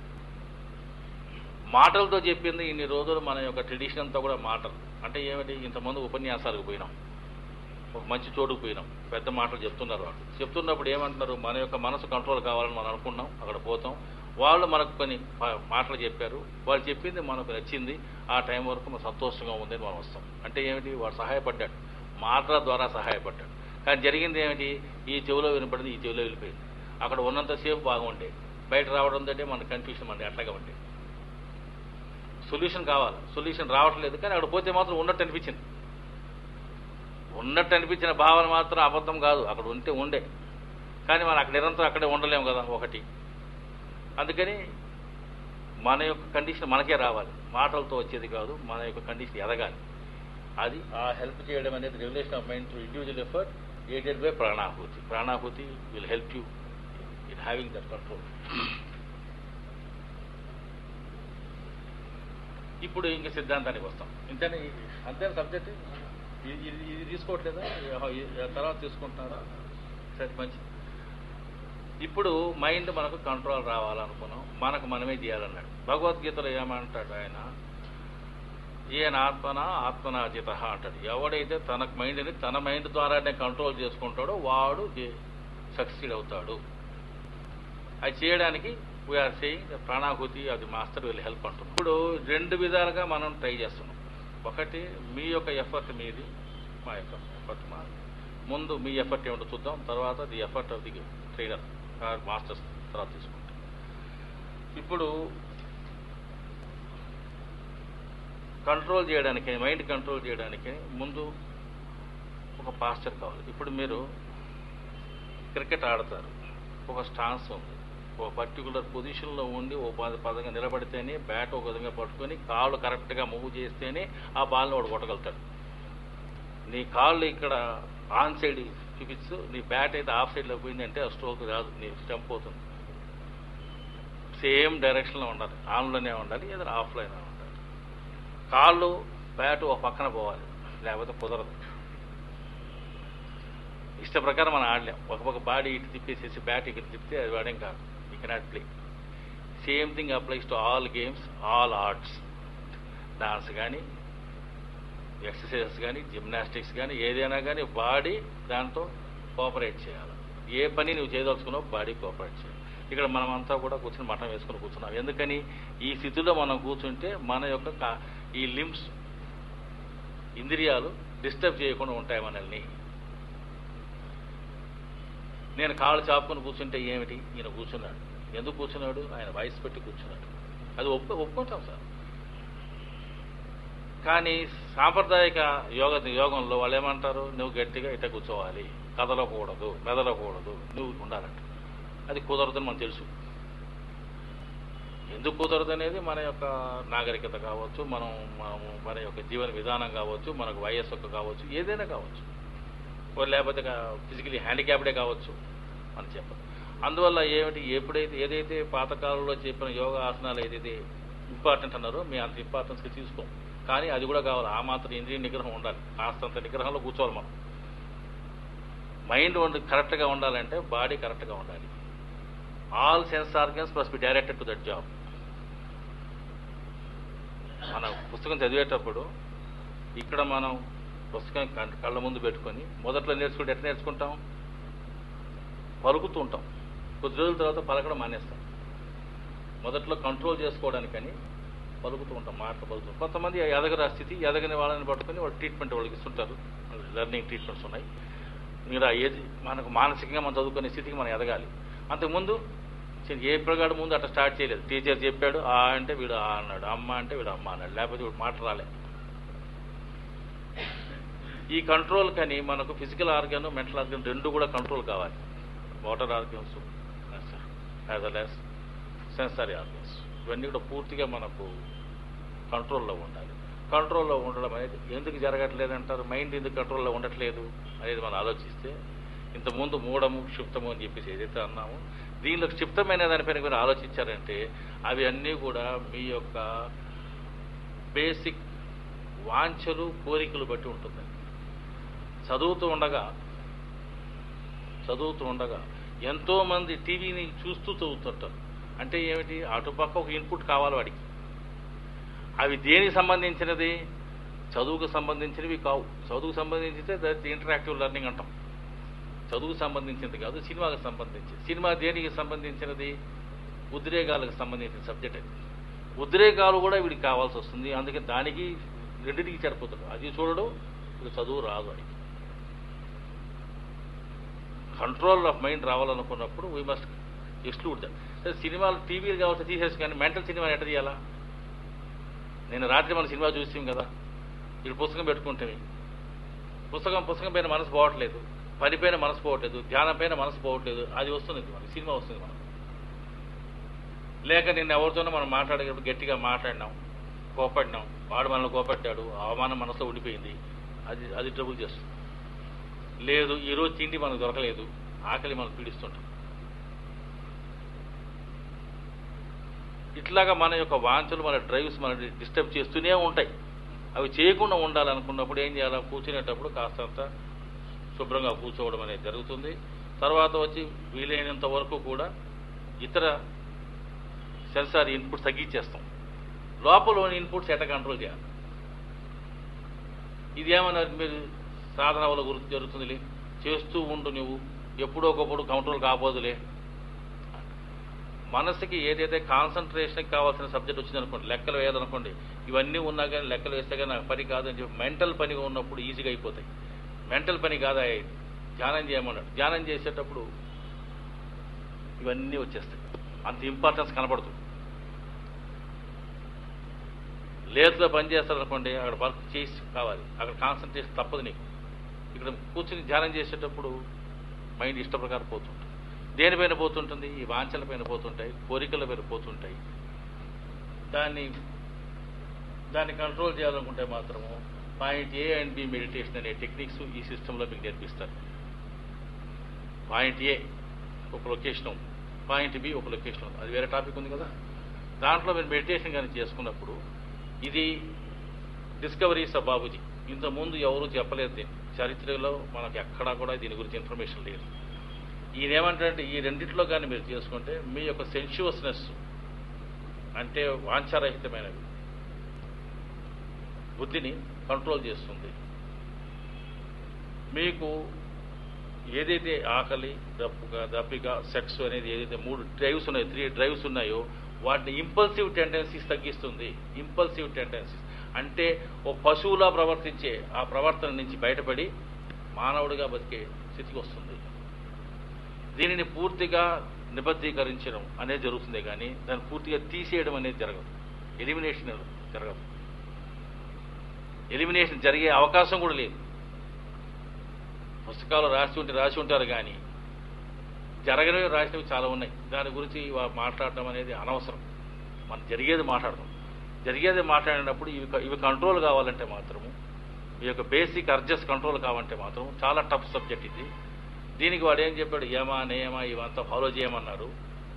మాటలతో చెప్పింది ఇన్ని రోజులు మన యొక్క ట్రెడిషన్ అంతా కూడా మాటలు అంటే ఏమిటి ఇంతమంది ఉపన్యాసాలకు పోయినాం ఒక మంచి చోటుకు పోయినాం పెద్ద మాటలు చెప్తున్నారు వాళ్ళు చెప్తున్నప్పుడు ఏమంటున్నారు మన యొక్క మనసు కంట్రోల్ కావాలని మనం అనుకున్నాం అక్కడ పోతాం వాళ్ళు మనకు కొన్ని ప- మాటలు చెప్పారు వాళ్ళు చెప్పింది మనకు నచ్చింది ఆ టైం వరకు మనం సంతోషంగా ఉందని మనం వస్తాం అంటే ఏమిటి వాడు సహాయపడ్డాడు మాటల ద్వారా సహాయపడ్డాడు కానీ జరిగింది ఏమిటి ఈ చెవిలో వినపడింది ఈ చెవిలో వెళ్ళిపోయింది అక్కడ ఉన్నంతసేపు బాగుండే బయట రావడం అంటే మన కన్ఫ్యూషన్ మనది అట్లాగా ఉండే సొల్యూషన్ కావాలి సొల్యూషన్ రావట్లేదు కానీ అక్కడ పోతే మాత్రం ఉన్నట్టు అనిపించింది ఉన్నట్టు అనిపించిన భావన మాత్రం అబద్ధం కాదు అక్కడ ఉంటే ఉండే కానీ మనం అక్కడ నిరంతరం అక్కడే ఉండలేము కదా ఒకటి అందుకని మన యొక్క కండిషన్ మనకే రావాలి మాటలతో వచ్చేది కాదు మన యొక్క కండిషన్ ఎదగాలి అది ఆ హెల్ప్ చేయడం అనేది regulation of mind to individual effort aided by ప్రాణాహుతి ప్రాణాహుతి will help you in having that control ఇప్పుడు ఇంక సిద్ధాంతానికి వస్తాం ఇంతనే అంతేనా సబ్జెక్ట్ ఇది ఇది ఇది తీసుకోవట్లేదా ఈ- ఈ తర్వాత తీసుకుంటున్నారా సరే మంచి ఇప్పుడు మైండ్ మనకు కంట్రోల్ రావాలనుకున్నాం మనకు మనమే చేయాలన్నాడు భగవద్గీతలో ఏమంటాడు ఆయన ఈయన ఆత్మన ఆత్మనాజిత అంటాడు ఎవడైతే తన మైండ్ని తన మైండ్ ద్వారానే కంట్రోల్ చేసుకుంటాడో వాడు సక్సీడ్ అవుతాడు అది చేయడానికి వీఆర్ సేయింగ్ ప్రాణాహుతి అది మాస్టర్ విల్ హెల్ప్ అంటున్నాం ఇప్పుడు రెండు విధాలుగా మనం ట్రై చేస్తున్నాం ఒకటి మీ యొక్క ఎఫర్ట్ మీది మా యొక్క ఎఫర్ట్ మాది ముందు మీ ఎఫర్ట్ ఏమిటో చూద్దాం తర్వాత the effort of the trainer masters తర్వాత తీసుకుంటాం ఇప్పుడు కంట్రోల్ చేయడానికి మైండ్ కంట్రోల్ చేయడానికి ముందు ఒక పాస్చర్ కావాలి ఇప్పుడు మీరు క్రికెట్ ఆడతారు ఒక స్టాన్స్ ఉంది ఒక పర్టికులర్ పొజిషన్లో ఉండి ఓ పద పదంగా నిలబడితేనే బ్యాట్ ఒక విధంగా పట్టుకొని కాళ్ళు కరెక్ట్గా మూవ్ చేస్తేనే ఆ బాల్ని వాడు కొట్టగలుగుతాడు నీ కాళ్ళు ఇక్కడ ఆన్ సైడ్ చూపించు నీ బ్యాట్ అయితే ఆఫ్ సైడ్లో పోయిందంటే ఆ స్ట్రోక్ రాదు నీ స్టంప్ అవుతుంది సేమ్ డైరెక్షన్లో ఉండాలి ఆన్లోనే ఉండాలి ఏదైనా ఆఫ్లైన్ ఉండాలి కాళ్ళు బ్యాట్ ఒక పక్కన పోవాలి లేకపోతే కుదరదు ఇష్ట ప్రకారం మనం ఆడలేం ఒక పక్క బాడీ ఇటు తిప్పేసేసి బ్యాట్ ఇక్కడ తిప్పితే అది వాడేం కాదు he cannot play same thing applies to all games all arts dance కానీ ఎక్సర్సైజెస్ కానీ జిమ్నాస్టిక్స్ కానీ ఏదైనా కానీ బాడీ దాంతో కోఆపరేట్ చేయాలి ఏ పని నువ్వు చేయదలుచుకున్నావు బాడీ కోఆపరేట్ చేయాలి ఇక్కడ మనం అంతా కూడా కూర్చొని మఠం వేసుకుని కూర్చున్నాం ఎందుకని ఈ స్థితిలో మనం కూర్చుంటే మన యొక్క కా- ఈ లిమ్స్ ఇంద్రియాలు డిస్టర్బ్ చేయకుండా ఉంటాయి మనల్ని నేను కాళ్ళు చాపుకొని కూర్చుంటే ఏమిటి ఈయన కూర్చున్నాడు ఎందుకు కూర్చున్నాడు ఆయన వయసు పెట్టి కూర్చున్నాడు అది ఒప్పు ఒప్పుకుంటాం సార్ కానీ సాంప్రదాయిక యోగ యోగంలో వాళ్ళు ఏమంటారు నువ్వు గట్టిగా ఇట్ట కూర్చోవాలి కదలకూడదు మెదలకూడదు నువ్వు ఉండాలంట అది కుదరదని మనకు తెలుసు ఎందుకు కుదరదు అనేది మన యొక్క నాగరికత కావచ్చు మనం మనము మన యొక్క జీవన విధానం కావచ్చు మనకు వయస్సు కావచ్చు ఏదైనా కావచ్చు ఓ లేకపోతే ఫిజికలీ హ్యాండిక్యాప్డే కావచ్చు అని చెప్పదు అందువల్ల ఏమిటి ఎప్పుడైతే ఏదైతే పాతకాలంలో చెప్పిన యోగా ఆసనాలు ఏదైతే ఇంపార్టెంట్ అన్నారో మేము అంత ఇంపార్టెన్స్గా తీసుకోం కానీ అది కూడా కావాలి ఆ మాత్రం ఇంద్రియ నిగ్రహం ఉండాలి కాస్తంత నిగ్రహంలో కూర్చోవాలి మనం మైండ్ ఉండి కరెక్ట్గా ఉండాలంటే బాడీ కరెక్ట్గా ఉండాలి all sense organs must be directed to that job మన పుస్తకం చదివేటప్పుడు ఇక్కడ మనం పుస్తకం కన్- కళ్ళ ముందు పెట్టుకొని మొదట్లో నేర్చుకుంటే ఎట్లా నేర్చుకుంటాం పలుకుతూ ఉంటాం కొద్ది రోజుల తర్వాత పలకడం మానేస్తాం మొదట్లో కంట్రోల్ చేసుకోవడానికని పలుకుతూ ఉంటాం మాటలు పలుకుతూ కొంతమంది ఎదగని ఆ స్థితి ఎదగని వాళ్ళని పట్టుకొని వాళ్ళు ట్రీట్మెంట్ వాళ్ళకి ఇస్తుంటారు లెర్నింగ్ ట్రీట్మెంట్స్ ఉన్నాయి మీరు ఆ ఏజ్ మనకు మానసికంగా మనం చదువుకునే స్థితికి మనం ఎదగాలి అంతకుముందు చిన్న- ఏ ప్రగాడు ముందు అట్లా స్టార్ట్ చేయలేదు టీచర్ చెప్పాడు ఆ అంటే వీడు ఆ అన్నాడు అమ్మ అంటే వీడు అమ్మ అన్నాడు లేకపోతే వీడు మాట రాలే ఈ కంట్రోల్ కని మనకు ఫిజికల్ ఆర్గన్ మెంటల్ ఆర్గన్ రెండు కూడా కంట్రోల్ కావాలి motor organs as well as sensory organs ఇవన్నీ కూడా పూర్తిగా మనకు కంట్రోల్లో ఉండాలి కంట్రోల్లో ఉండడం అనేది ఎందుకు జరగట్లేదు అంటారు మైండ్ ఎందుకు కంట్రోల్లో ఉండట్లేదు అనేది మనం ఆలోచిస్తే ఇంతకుముందు మూఢము క్షిప్తము అని చెప్పేసి ఏదైతే అన్నామో దీనిలో క్షిప్తమైన దానిపైన మీరు ఆలోచించారంటే అవి అన్నీ కూడా మీ యొక్క బేసిక్ వాంఛలు కోరికలు బట్టి ఉంటుంది చదువుతూ ఉండగా చదువుతూ ఉండగా ఎంతోమంది టీవీని చూస్తూ చదువుతుంటారు అంటే ఏమిటి అటుపక్క ఒక ఇన్పుట్ కావాలి వాడికి అవి దేనికి సంబంధించినది చదువుకు సంబంధించినవి కావు చదువుకు సంబంధించితే దట్ ఇంటరాక్టివ్ లెర్నింగ్ అంటాం చదువుకు సంబంధించినది కాదు సినిమాకు సంబంధించింది సినిమా దేనికి సంబంధించినది ఉద్రేగాలకు సంబంధించిన సబ్జెక్ట్ అది ఉద్రేగాలు కూడా వీడికి కావాల్సి వస్తుంది అందుకే దానికి రెండింటికి సరిపోతాడు అది చూడడు ఇది చదువు రాదు అని కంట్రోల్ ఆఫ్ మైండ్ రావాలనుకున్నప్పుడు వీ మస్ట్ ఎక్స్క్లూడ్ దట్ సరే సినిమాలు టీవీలు కావచ్చు తీసేసి కానీ మెంటల్ సినిమా ఎట్ట తీయాలా నేను రాత్రి మన సినిమా చూసాం కదా ఇప్పుడు పుస్తకం పెట్టుకుంటే పుస్తకం పుస్తకం పైన మనసు పోవట్లేదు పని పైన మనసు పోవట్లేదు ధ్యానం పైన మనసు పోవట్లేదు అది వస్తుంది మనకి సినిమా వస్తుంది మనకు లేక నిన్న ఎవరితోనో మనం మాట్లాడేటప్పుడు గట్టిగా మాట్లాడినాం కోపడినాం వాడు మనల్ని కోపట్టాడు అవమానం మనసులో ఉండిపోయింది అది అది ట్రబుల్ చేస్తుంది లేదు ఈరోజు తిండి మనకు దొరకలేదు ఆకలి మనం పీడిస్తుంటాం ఇట్లాగా మన యొక్క వాంఛలు మన డ్రైవ్స్ మన డిస్టర్బ్ చేస్తూనే ఉంటాయి అవి చేయకుండా ఉండాలనుకున్నప్పుడు ఏం చేయాలి కూర్చునేటప్పుడు కాస్తంత శుభ్రంగా కూర్చోవడం అనేది జరుగుతుంది తర్వాత వచ్చి వీలైనంత వరకు కూడా ఇతర సెన్సార్ ఇన్పుట్స్ తగ్గించేస్తాం లోపల ఇన్పుట్స్ ఎట్ట కంట్రోల్ చేయాలి ఇది ఏమన్నా మీరు సాధన వల్ల గుర్తు జరుగుతుందిలే చేస్తూ ఉండు నువ్వు ఎప్పుడో ఒకప్పుడు కంట్రోల్ కాపోదులే మనసుకి ఏదైతే కాన్సన్ట్రేషన్కి కావాల్సిన సబ్జెక్ట్ వచ్చిందనుకోండి లెక్కలు వేయాలనుకోండి ఇవన్నీ ఉన్నా కానీ లెక్కలు వేస్తే కానీ నాకు పని కాదని చెప్పి మెంటల్ పనిగా ఉన్నప్పుడు ఈజీగా అయిపోతాయి మెంటల్ పని కాదా ఇది. ధ్యానం చేయమన్నాడు ధ్యానం చేసేటప్పుడు ఇవన్నీ వచ్చేస్తాయి అంత ఇంపార్టెన్స్ కనపడదు లేతులో పని చేస్తారనుకోండి అక్కడ వర్క్ చేసి కావాలి అక్కడ కాన్సన్ట్రేషన్ తప్పదు నీకు ఇక్కడ కూర్చుని ధ్యానం చేసేటప్పుడు మైండ్ ఇష్ట ప్రకారం పోతుంటుంది దేనిపైన పోతుంటుంది ఈ వాంఛల పైన పోతుంటాయి కోరికల పైన పోతుంటాయి దాన్ని దాన్ని కంట్రోల్ చేయాలనుకుంటే మాత్రము point A and B meditation అనే టెక్నిక్స్ ఈ సిస్టంలో మీకు నేర్పిస్తారు పాయింట్ ఏ ఒక లొకేషన్ ఉంది పాయింట్ బి ఒక లొకేషన్ ఉంది అది వేరే టాపిక్ ఉంది కదా దాంట్లో మీరు మెడిటేషన్ కానీ చేసుకున్నప్పుడు ఇది డిస్కవరీస్ ఆఫ్ బాబుజీ ఇంతకుముందు ఎవరు చెప్పలేదు దీన్ని చరిత్రలో మనకు ఎక్కడా కూడా దీని గురించి ఇన్ఫర్మేషన్ లేదు ఈయన ఏమంటారంటే ఈ రెండిట్లో కానీ మీరు చేసుకుంటే మీ యొక్క సెన్షువస్నెస్ అంటే వాంఛారహితమైనవి బుద్ధిని కంట్రోల్ చేస్తుంది మీకు ఏదైతే ఆకలి దప్పుగా దప్పిక సెక్స్ అనేది ఏదైతే మూడు డ్రైవ్స్ ఉన్నాయో త్రీ డ్రైవ్స్ ఉన్నాయో వాటిని ఇంపల్సివ్ టెండెన్సీస్ తగ్గిస్తుంది ఇంపల్సివ్ టెండెన్సీస్ అంటే ఓ పశువులా ప్రవర్తించే ఆ ప్రవర్తన నుంచి బయటపడి మానవుడిగా బతికే స్థితికి వస్తుంది దీనిని పూర్తిగా నిబద్ధీకరించడం అనేది జరుగుతుంది కానీ దాన్ని పూర్తిగా తీసేయడం అనేది జరగదు ఎలిమినేషన్ జరగదు ఎలిమినేషన్ జరిగే అవకాశం కూడా లేదు పుస్తకాలు రాసి ఉంటే రాసి ఉంటారు కానీ జరగనివి రాసినవి చాలా ఉన్నాయి దాని గురించి వా- మాట్లాడడం అనేది అనవసరం మనం జరిగేది మాట్లాడదాం జరిగేది మాట్లాడినప్పుడు ఇవి క- ఇవి కంట్రోల్ కావాలంటే మాత్రము ఈ యొక్క బేసిక్ అర్జెస్ కంట్రోల్ కావాలంటే మాత్రం చాలా టఫ్ సబ్జెక్ట్ ఇది దీనికి వాడు ఏం చెప్పాడు యమా నియమ ఇవంతా ఫాలో చేయమన్నారు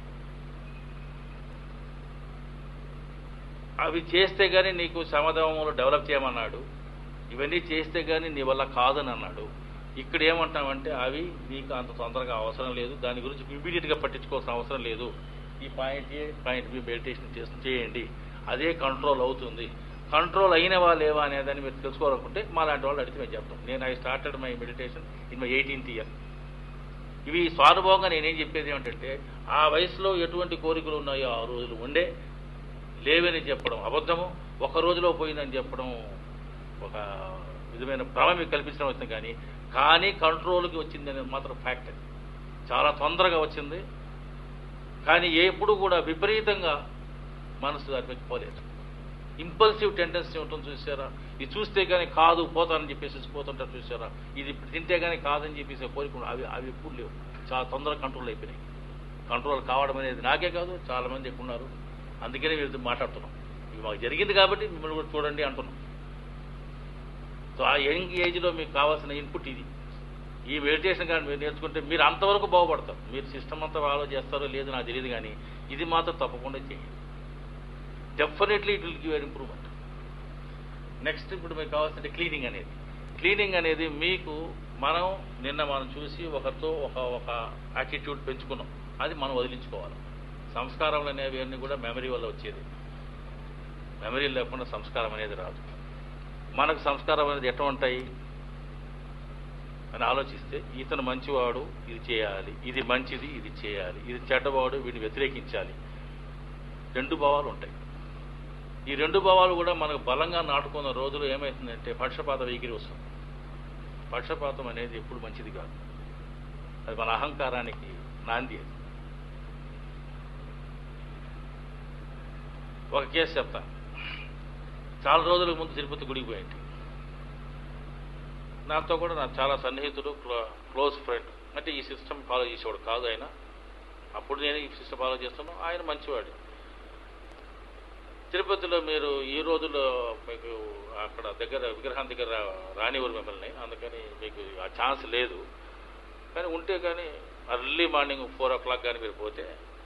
అవి చేస్తే గానీ నీకు సమధమములు డెవలప్ చేయమన్నాడు ఇవన్నీ చేస్తే గానీ నీ వల్ల కాదని అన్నాడు ఇక్కడ ఏమంటామంటే అవి నీకు అంత తొందరగా అవసరం లేదు దాని గురించి ఇమీడియట్గా పట్టించుకోవాల్సిన అవసరం లేదు ఈ point A point B meditation చేసి చేయండి అదే కంట్రోల్ అవుతుంది కంట్రోల్ అయినవా లేవా అనేదాన్ని మీరు తెలుసుకోవాలనుకుంటే మా లాంటి వాళ్ళు అడిగితే మేము చెప్తాం నేను I started my meditation in my eighteenth year ఇవి స్వానుభవంగా నేనేం చెప్పేది ఏమిటంటే ఆ వయసులో ఎటువంటి కోరికలు ఉన్నాయో ఆ రోజులు ఉండే లేవని చెప్పడం అబద్ధము ఒక రోజులో పోయిందని చెప్పడం ఒక విధమైన భ్రమ మీకు కల్పించడం వచ్చింది కానీ కానీ కంట్రోల్కి వచ్చింది అనేది మాత్రం ఫ్యాక్ట్ అది చాలా తొందరగా వచ్చింది కానీ ఎప్పుడు కూడా విపరీతంగా మనసు దాని మీద పోలేదు ఇంపల్సివ్ టెండెన్సీ ఉంటుంది చూసారా ఇది చూస్తే కానీ కాదు పోతానని చెప్పేసి పోతుంటారు చూసారా ఇది ఇప్పుడు తింటే కానీ కాదని చెప్పేసి కోరిక అవి అవి ఎప్పుడు లేవు చాలా తొందరగా కంట్రోల్ అయిపోయినాయి కంట్రోల్ కావడం అనేది నాకే కాదు చాలా మంది ఎక్కువ ఉన్నారు అందుకనే వీళ్ళతో మాట్లాడుతున్నాం ఇది మాకు జరిగింది కాబట్టి మిమ్మల్ని కూడా చూడండి అంటున్నాం సో ఆ యంగ్ ఏజ్లో మీకు కావాల్సిన ఇన్పుట్ ఇది ఈ మెడిటేషన్ కానీ మీరు నేర్చుకుంటే మీరు అంతవరకు బాగుపడతారు మీరు సిస్టమ్ అంతా ఫాలో చేస్తారో లేదో నాకు తెలియదు కానీ ఇది మాత్రం తప్పకుండా చేయండి definitely it will give an improvement next ఇప్పుడు మీకు కావాల్సింది క్లీనింగ్ అనేది క్లీనింగ్ అనేది మీకు మనం నిన్న మనం చూసి ఒకరితో ఒక ఒక యాటిట్యూడ్ పెంచుకున్నాం అది మనం వదిలించుకోవాలి సంస్కారాలు అనేవి అన్నీ కూడా మెమరీ వల్ల వచ్చేది మెమరీ లేకుండా సంస్కారం అనేది రాదు మనకు సంస్కారం అనేది ఎట్లా ఉంటాయి అని ఆలోచిస్తే ఇతను మంచివాడు ఇది చేయాలి ఇది మంచిది ఇది చేయాలి ఇది చెడ్డవాడు వీడిని వ్యతిరేకించాలి రెండు భావాలు ఉంటాయి ఈ రెండు భావాలు కూడా మనకు బలంగా నాటుకున్న రోజులు ఏమవుతుందంటే పక్షపాత వైఖరి వస్తుంది పక్షపాతం అనేది ఎప్పుడు మంచిది కాదు అది మన అహంకారానికి నాంది అది ఒక కేసు చెప్తా చాలా రోజుల ముందు తిరుపతి గుడికి పోయింది నాతో కూడా నాకు చాలా సన్నిహితుడు క్లో- క్లోజ్ ఫ్రెండ్ అంటే ఈ సిస్టమ్ ఫాలో చేసేవాడు కాదు ఆయన అప్పుడు నేను ఈ సిస్టమ్ ఫాలో చేస్తున్నాను ఆయన మంచివాడు తిరుపతిలో మీరు ఈ రోజుల్లో మీకు అక్కడ దగ్గర విగ్రహం దగ్గర రా- రానివ్వరు మిమ్మల్ని అందుకని మీకు ఆ ఛాన్స్ లేదు కానీ ఉంటే కానీ early morning four o'clock కానీ మీరు పోతే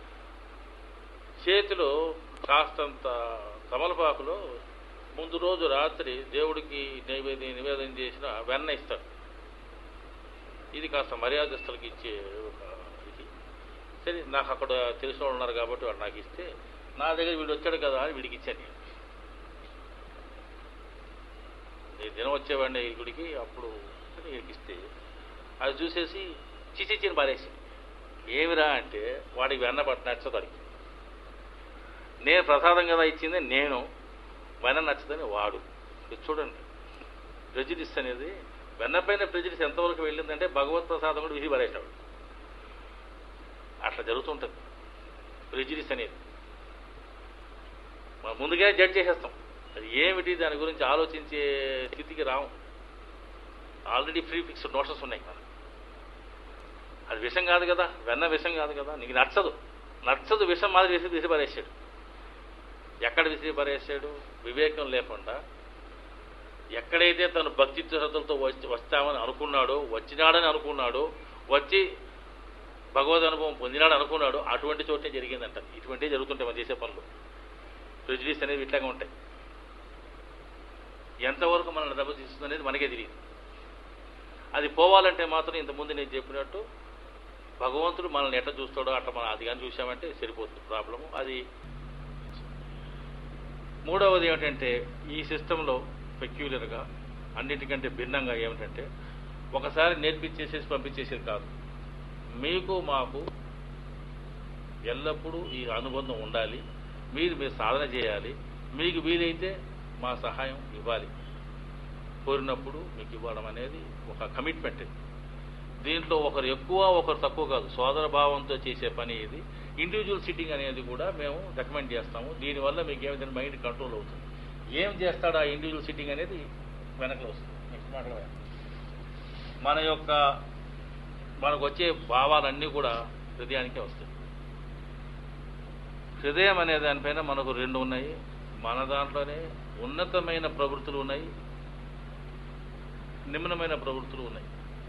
చేతిలో కాస్తంత తమలపాకులో ముందు రోజు రాత్రి దేవుడికి నైవేద్యం నివేదన చేసిన వెన్న ఇస్తాడు ఇది కాస్త మర్యాదస్తులకి ఇచ్చే ఒక ఇది సరే నాకు అక్కడ తెలిసిన వాళ్ళు ఉన్నారు కాబట్టి వాడు నాకు ఇస్తే నా దగ్గర వీడు వచ్చాడు కదా అని వీడికి ఇచ్చాను నేను నేను దినం వచ్చేవాడిని ఈ గుడికి అప్పుడు వీడికి ఇస్తే అది చూసేసి చిచిచ్చిని పారేసి ఏమిరా అంటే వాడికి వెన్న పట్ట నచ్చదు వాడికి నేను ప్రసాదం కదా ఇచ్చింది నేను వెన్న నచ్చదని వాడు ఇది చూడండి ప్రెజిడిస్ అనేది వెన్న పైన ప్రెజిడిస్ ఎంతవరకు వెళ్ళిందంటే భగవత్ ప్రసాదం కూడా విధి పడేసాడు అట్లా జరుగుతుంటుంది ప్రెజిడిస్ అనేది మనం ముందుగానే జడ్జ్ చేసేస్తాం అది ఏమిటి దాని గురించి ఆలోచించే స్థితికి రాము ఆల్రెడీ ఫ్రీ ఫిక్స్డ్ నోషన్స్ ఉన్నాయి మనకు అది విషం కాదు కదా వెన్న విషం కాదు కదా నీకు నచ్చదు నచ్చదు విషం మాదిరి విసి విసి పడేసాడు ఎక్కడ విసిరి పడేసాడు వివేకం లేకుండా ఎక్కడైతే తను భక్తి శ్రద్ధలతో వచ్చి వస్తామని అనుకున్నాడో వచ్చినాడని అనుకున్నాడో వచ్చి భగవద్ అనుభవం పొందినాడు అనుకున్నాడు అటువంటి చోటే జరిగిందంట ఇటువంటివి జరుగుతుంటాయి మనం చేసే పనులు ప్రెజుడిస్ అనేవి ఇట్లాగే ఉంటాయి ఎంతవరకు మనల్ని దెబ్బతీస్తుంది అనేది మనకే తెలియదు అది పోవాలంటే మాత్రం ఇంతకుముందు నేను చెప్పినట్టు భగవంతుడు మనల్ని ఎట్లా చూస్తాడో అట్లా మనం అది కానీ చూసామంటే సరిపోతుంది ప్రాబ్లము అది మూడవది ఏమిటంటే ఈ సిస్టంలో పెక్యులర్గా అన్నిటికంటే భిన్నంగా ఏమిటంటే ఒకసారి నేర్పించేసేసి పంపించేసేది కాదు మీకు మాకు ఎల్లప్పుడూ ఈ అనుబంధం ఉండాలి మీరు మీరు సాధన చేయాలి మీకు వీలైతే మా సహాయం ఇవ్వాలి కోరినప్పుడు మీకు ఇవ్వడం అనేది ఒక కమిట్మెంట్ ఇది దీంట్లో ఒకరు ఎక్కువ ఒకరు తక్కువ కాదు సోదర భావంతో చేసే పని ఇది ఇండివిజువల్ సిట్టింగ్ అనేది కూడా మేము రికమెండ్ చేస్తాము దీనివల్ల మీకు ఏమైతే మైండ్ కంట్రోల్ అవుతుంది ఏం చేస్తాడు ఆ ఇండివిజువల్ సిట్టింగ్ అనేది వెనకలో వస్తుంది నెక్స్ట్ మాటలో మన యొక్క మనకు వచ్చే భావాలన్నీ కూడా హృదయానికే వస్తాయి హృదయం అనే దానిపైన మనకు రెండు ఉన్నాయి మన దాంట్లోనే ఉన్నతమైన ప్రవృత్తులు ఉన్నాయి నిమ్నమైన ప్రవృత్తులు ఉన్నాయి